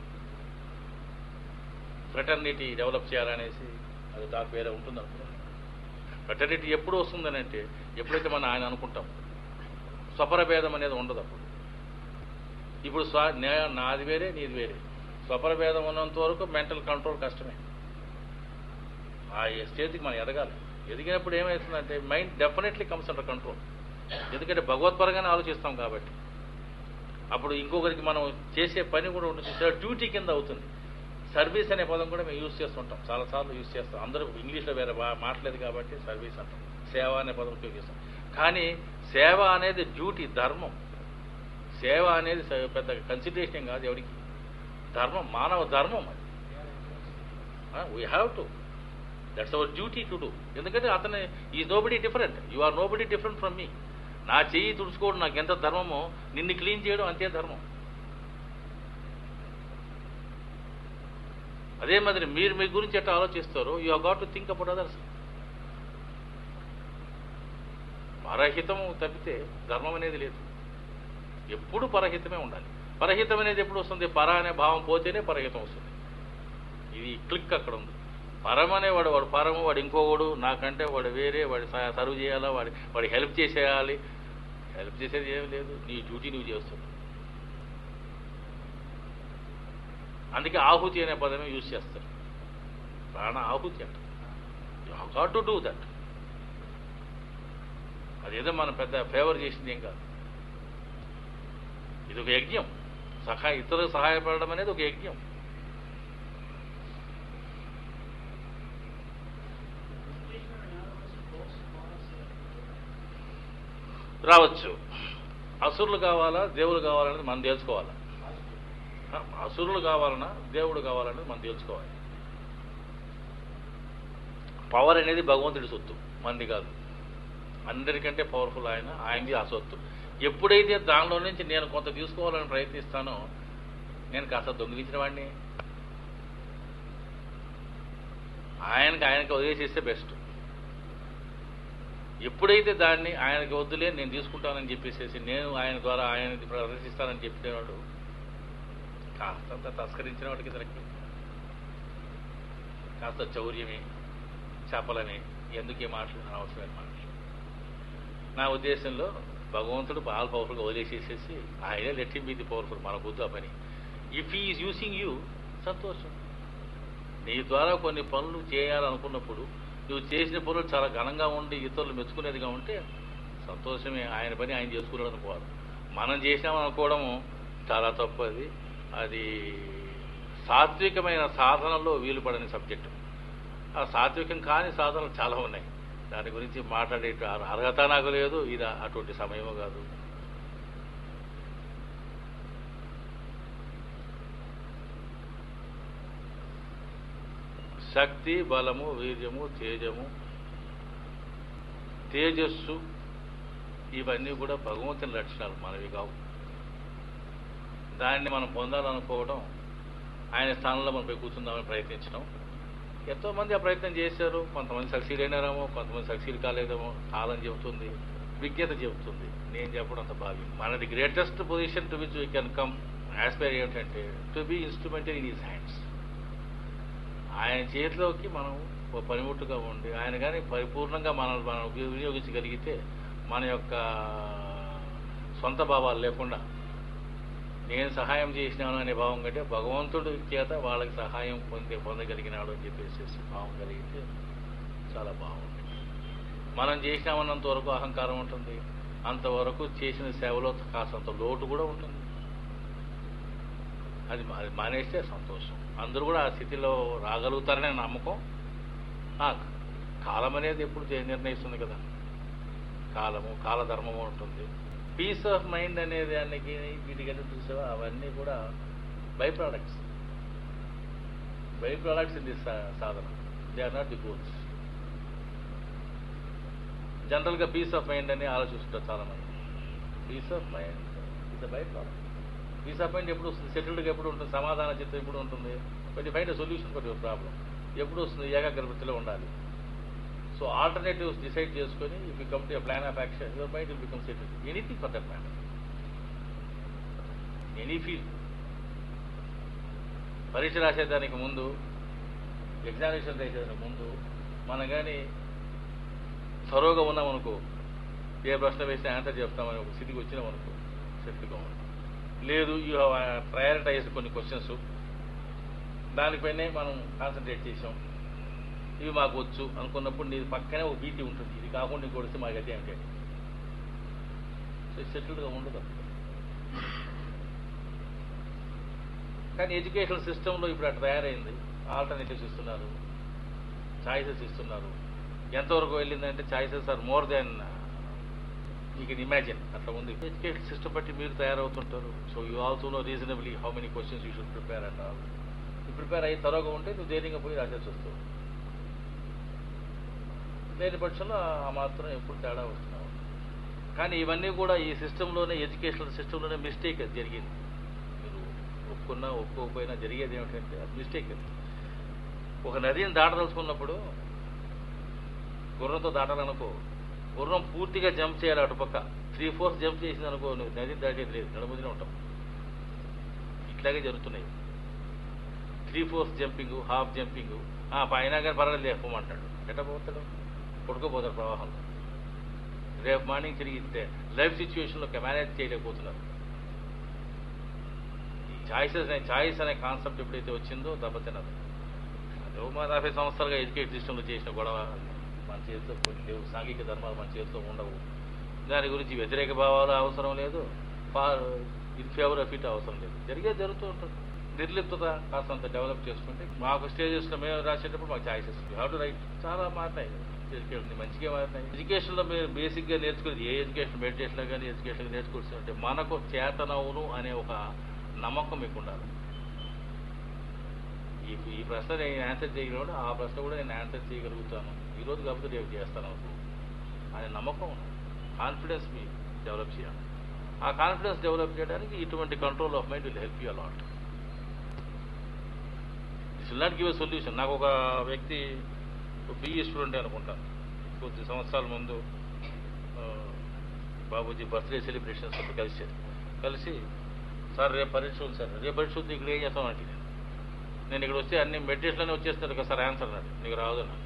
ఫ్రెటర్నిటీ డెవలప్ చేయాలనేసి అది దాకా వేరే ఉంటుంది అనుకున్నాను ఫ్రెటర్నిటీ ఎప్పుడు వస్తుందని అంటే ఎప్పుడైతే మనం ఆయన అనుకుంటాం స్వపర భేదం అనేది ఉండదు అప్పుడు ఇప్పుడు స్వ నే- నాది వేరే నీది వేరే స్వపర భేదం ఉన్నంత వరకు మెంటల్ కంట్రోల్ కష్టమే ఆ స్టేజ్కి మనం ఎదగాలి ఎదిగినప్పుడు ఏమవుతుందంటే mind definitely comes under control ఎందుకంటే భగవత్పరంగానే ఆలోచిస్తాం కాబట్టి అప్పుడు ఇంకొకరికి మనం చేసే పని కూడా ఉంటుంది డ్యూటీ కింద అవుతుంది సర్వీస్ అనే పదం కూడా మేము యూజ్ చేస్తుంటాం చాలాసార్లు యూజ్ చేస్తాం అందరూ ఇంగ్లీష్లో వేరే బా- మాట్లేదు కాబట్టి సర్వీస్ అంటాం సేవ అనే పదం ఉపయోగిస్తాం కానీ సేవ అనేది డ్యూటీ ధర్మం సేవ అనేది స- పెద్ద కన్సిడరేషన్ ఏం కాదు ఎవరికి ధర్మం మానవ ధర్మం అది we have to that's our duty to do ఎందుకంటే అతను ఈ nobody different you are nobody different from మీ నా చెయ్యి తుడుచుకోవడం నాకు ఎంత ధర్మమో నిన్ను క్లీన్ చేయడం అంతే ధర్మం అదే మాదిరి మీరు మీ గురించి ఎట్లా ఆలోచిస్తారో you had to think about others పరహితము తప్పితే ధర్మం అనేది లేదు ఎప్పుడు పరహితమే ఉండాలి పరహితం అనేది ఎప్పుడు వస్తుంది పర అనే భావం పోతేనే పరహితం వస్తుంది ఇది క్లిక్ అక్కడ ఉంది పరం అనేవాడు వాడు పరము వాడు ఇంకోవాడు నాకంటే వాడు వేరే వాడి స- సర్వ్ చేయాలా వాడి వాడి హెల్ప్ చేసేయాలి హెల్ప్ చేసేది ఏం లేదు నీ డ్యూటీ నువ్వు చేస్తున్నావు అందుకే ఆహుతి అనే పదమే యూజ్ చేస్తారు ప్రాణ ఆహుతి అంట you got to do that అదేదో మనం పెద్ద ఫేవర్ చేసింది ఏం కాదు ఇది ఒక యజ్ఞం సహాయ ఇతరులకు సహాయపడడం అనేది ఒక యజ్ఞం రావచ్చు అసురులు కావాలా దేవుడు కావాలనేది మనం తెలుసుకోవాలా ఆ, అసురులు కావాలన్నా దేవుడు కావాలనేది మనం తెలుసుకోవాలి పవర్ అనేది భగవంతుడి సొత్తు మంది కాదు అందరికంటే పవర్ఫుల్ ఆయన ఆయనది ఆ సొత్తు ఎప్పుడైతే దానిలో నుంచి నేను కొంత తీసుకోవాలని ప్రయత్నిస్తానో నేను కాస్త దొంగిలించిన వాడిని ఆయనకి ఆయనకి వదిలేసేస్తే బెస్ట్ ఎప్పుడైతే దాన్ని ఆయనకి వద్దులే నేను తీసుకుంటానని చెప్పేసేసి నేను ఆయన ద్వారా ఆయనది ప్రదర్శిస్తానని చెప్పేవాడు కాస్తంత తస్కరించిన వాడికి దొరికి కాస్త చౌర్యమే చెప్పలని ఎందుకే మాటలు అనవసరమైన మాటలు నా ఉద్దేశంలో భగవంతుడు ఆల్ పవర్ఫుల్గా వదిలేసేసేసి ఆయనే let him be the powerful మన బుద్ధు ఆ పని ఇఫ్ ఈజ్ యూసింగ్ యూ సంతోషం నీ ద్వారా కొన్ని పనులు చేయాలనుకున్నప్పుడు నువ్వు చేసిన పనులు చాలా ఘనంగా ఉండి ఇతరులు మెచ్చుకునేదిగా ఉంటే సంతోషమే ఆయన పని ఆయన చేసుకున్నాడు అనుకోవాలి మనం చేసినామని అనుకోవడము చాలా తప్పు అది అది సాత్వికమైన సాధనలో వీలు పడని సబ్జెక్టు ఆ సాత్వికం కాని సాధనలు చాలా ఉన్నాయి దాని గురించి మాట్లాడే అర్- అర్హత నాకు లేదు ఇది అటువంటి సమయము కాదు శక్తి బలము వీర్యము తేజము తేజస్సు ఇవన్నీ కూడా భగవంతుని లక్షణాలు మనవి కావు దాన్ని మనం పొందాలనుకోవడం ఆయన స్థానంలో మనం పోయి కూర్చుందామని ప్రయత్నించడం ఎంతో మంది ఆ ప్రయత్నం చేశారు కొంతమంది సక్సీడ్ అయినారేమో కొంతమంది సక్సీడ్ కాలేదేమో కాలం చెబుతుంది విజ్ఞత చెబుతుంది నేను చెప్పడం అంత భావ్యం మనది greatest position to which we can come aspire ఏమిటంటే to be instrumented in his hands ఆయన చేతిలోకి మనం ఓ పనిముట్టుగా ఉండి ఆయన కానీ పరిపూర్ణంగా మనం మనం ఉపయో- వినియోగించగలిగితే మన యొక్క సొంత భావాలు లేకుండా నేను సహాయం చేసినాను అనే భావం కంటే భగవంతుడి చేత వాళ్ళకి సహాయం పొందే పొందగలిగినాడు అని చెప్పేసి భావం కలిగితే చాలా బాగుంది మనం చేసినామన్నంత వరకు అహంకారం ఉంటుంది అంతవరకు చేసిన సేవలో కాసంత లోటు కూడా ఉంటుంది అది మా- అది మానేస్తే సంతోషం అందరూ కూడా ఆ స్థితిలో రాగలుగుతారనే నమ్మకం ఆ, కాలం అనేది ఎప్పుడు చే- నిర్ణయిస్తుంది కదా కాలము కాలధర్మము ఉంటుంది పీస్ ఆఫ్ మైండ్ అనే దానికి వీటికన్నా చూసావా అవన్నీ కూడా by products by products in the sadhana they are not the goals జనరల్గా పీస్ ఆఫ్ మైండ్ అని ఆలోచిస్తుంటారు చాలా మంది peace of mind is by product peace of mind ఎప్పుడు వస్తుంది సెటిల్డ్గా ఎప్పుడు ఉంటుంది సమాధాన చిత్తం ఎప్పుడు ఉంటుంది but find solution for your problem ఎప్పుడు వస్తుంది ఏకాగ్రతలో ఉండాలి సో ఆల్టర్నేటివ్స్ డిసైడ్ చేసుకొని if you come to plan of action your mind will become settle anything for that matter any field పరీక్ష రాసేదానికి ముందు ఎగ్జామినేషన్ రాసేదానికి ముందు మనం కానీ త్వరగా ఉన్నామనుకో ఏ ప్రశ్న వేస్తే ఆన్సర్ చెప్తామని ఒక స్థితికి వచ్చినామనుకో సెటిల్గా ఉంటాం లేదు యూ హ్యావ్ ప్రయారిటైజ్ కొన్ని క్వశ్చన్స్ దానిపైనే మనం కాన్సన్ట్రేట్ చేసాం ఇవి మాకు వచ్చు అనుకున్నప్పుడు నీ పక్కనే ఒక బీటీ ఉంటుంది ఇది కాకుండా ఇంకోటి వస్తే మాకు అదే అంటే సెటిల్డ్గా ఉండదు కానీ ఎడ్యుకేషన్ సిస్టంలో ఇప్పుడు అట్లా తయారైంది ఆల్టర్నేటివ్స్ ఇస్తున్నారు ఛాయిసెస్ ఇస్తున్నారు ఎంతవరకు వెళ్ళిందంటే choices are more than you can imagine అట్లా ఉంది ఎడ్యుకేషన్ సిస్టమ్ బట్టి మీరు తయారవుతుంటారు so you also know reasonably how many questions you should prepare and all prepare అయ్యి తరోగా ఉంటే నువ్వు ధైర్యంగా పోయి రాసేసి వస్తావు లేని పక్షంలో ఆ మాత్రం ఎప్పుడు తేడా వస్తున్నావు కానీ ఇవన్నీ కూడా ఈ సిస్టంలోనే ఎడ్యుకేషనల్ సిస్టంలోనే మిస్టేక్ అది జరిగింది మీరు ఒప్పుకున్నా ఒప్పుకోకపోయినా జరిగేది ఏమిటంటే అది మిస్టేక్ అది ఒక నదిని దాటదలుచుకున్నప్పుడు గుర్రంతో దాటాలనుకో గుర్రం పూర్తిగా జంప్ చేయాలి అటుపక్క త్రీ ఫోర్స్ జంప్ చేసింది అనుకో నువ్వు నదిని దాటేది లేదు నడుముదినే ఉంటాం ఇట్లాగే జరుగుతున్నాయి three fours jumping half jumping పైన కానీ పర్వాలేదు లేకపోమంటాడు ఎట్లా పోతాడు కొడుకోపోతాడు ప్రవాహంలో రేపు మార్నింగ్ తిరిగితే లైఫ్ సిచ్యువేషన్లో మేనేజ్ చేయలేకపోతున్నారు ఈ చాయిసెస్ అనే చాయిస్ అనే కాన్సెప్ట్ ఎప్పుడైతే వచ్చిందో దెబ్బతిన్నది అదో మా నలభై సంవత్సరాలుగా ఎడ్యుకేషన్ సిస్టంలో చేసిన గొడవ మన చేతిలో కొన్ని లేవు సాంఘిక ధర్మాలు మన చేతిలో ఉండవు దాని గురించి వ్యతిరేక భావాలు అవసరం లేదు ఇన్ ఫేవర్ ఆఫ్ ఇట్ అవసరం లేదు జరిగేది జరుగుతూ ఉంటుంది నిర్లిప్తత కాస్తంత డెవలప్ చేసుకుంటే మాకు స్టేజెస్లో మేము రాసేటప్పుడు మాకు choices you have to write చాలా మారినాయి ఎడ్యుకేషన్ మంచిగా మారినాయి ఎడ్యుకేషన్లో మీరు బేసిక్గా నేర్చుకునేది ఏ ఎడ్యుకేషన్ మెడిటేషన్లో కానీ ఎడ్యుకేషన్ నేర్చుకోవచ్చు అంటే మనకు చేతనవును అనే ఒక నమ్మకం మీకు ఉండాలి ఈ ఈ ప్రశ్న నేను ఆన్సర్ చేయగలను ఆ ప్రశ్న కూడా నేను ఆన్సర్ చేయగలుగుతాను ఈ రోజు కాకపోతే రేపు చేస్తాను అనుకో అనే నమ్మకం కాన్ఫిడెన్స్ మీ డెవలప్ చేయాలి ఆ కాన్ఫిడెన్స్ డెవలప్ చేయడానికి ఇటువంటి control of mind will help you a lot this will not give a solution నాకు ఒక వ్యక్తి బిఈ స్టూడెంట్ అనుకుంటాను కొద్ది సంవత్సరాల ముందు ఆ, బాబూజీ బర్త్డే సెలబ్రేషన్స్ అప్పుడు కలిసారు కలిసి సార్ రేపు పరీక్ష ఉంది సార్ రేపు పరీక్ష ఉంది ఇక్కడ ఏం చేస్తాం అంటే నేను ఇక్కడ వస్తే అన్ని మెడిటేషన్లోనే వచ్చేస్తారు కదా సార్ ఆన్సర్ అన్నాడు నీకు రాదు అన్నాడు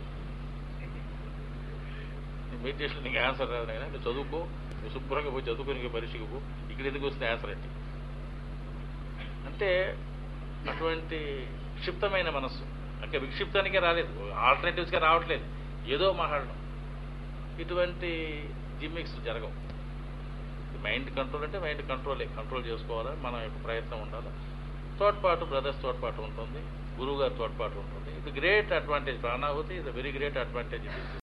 మెడిటేషన్ నీకు ఆన్సర్ రాదు నాయనా నువ్వు చదువుకో నువ్వు శుభ్రంగా పోయి చదువుకొని నీకు పరీక్షకు పో ఇక్కడ ఎందుకు వస్తుంది ఆన్సర్ అంటే అంటే అటువంటి క్షిప్తమైన మనస్సు అంటే విక్షిప్తానికే రాలేదు ఆల్టర్నేటివ్స్గా రావట్లేదు ఏదో మాట్లాడడం ఇటువంటి జిమ్మిక్స్ జరగవు మైండ్ కంట్రోల్ అంటే మైండ్ కంట్రోలే కంట్రోల్ చేసుకోవాలా మన యొక్క ప్రయత్నం ఉండాలి తోడ్పాటు బ్రదర్స్ తోడ్పాటు ఉంటుంది గురువు గారి తోడ్పాటు ఉంటుంది ఇది గ్రేట్ అడ్వాంటేజ్ ప్రాణాహుతి ఇది వెరీ గ్రేట్ అడ్వాంటేజ్ ఇది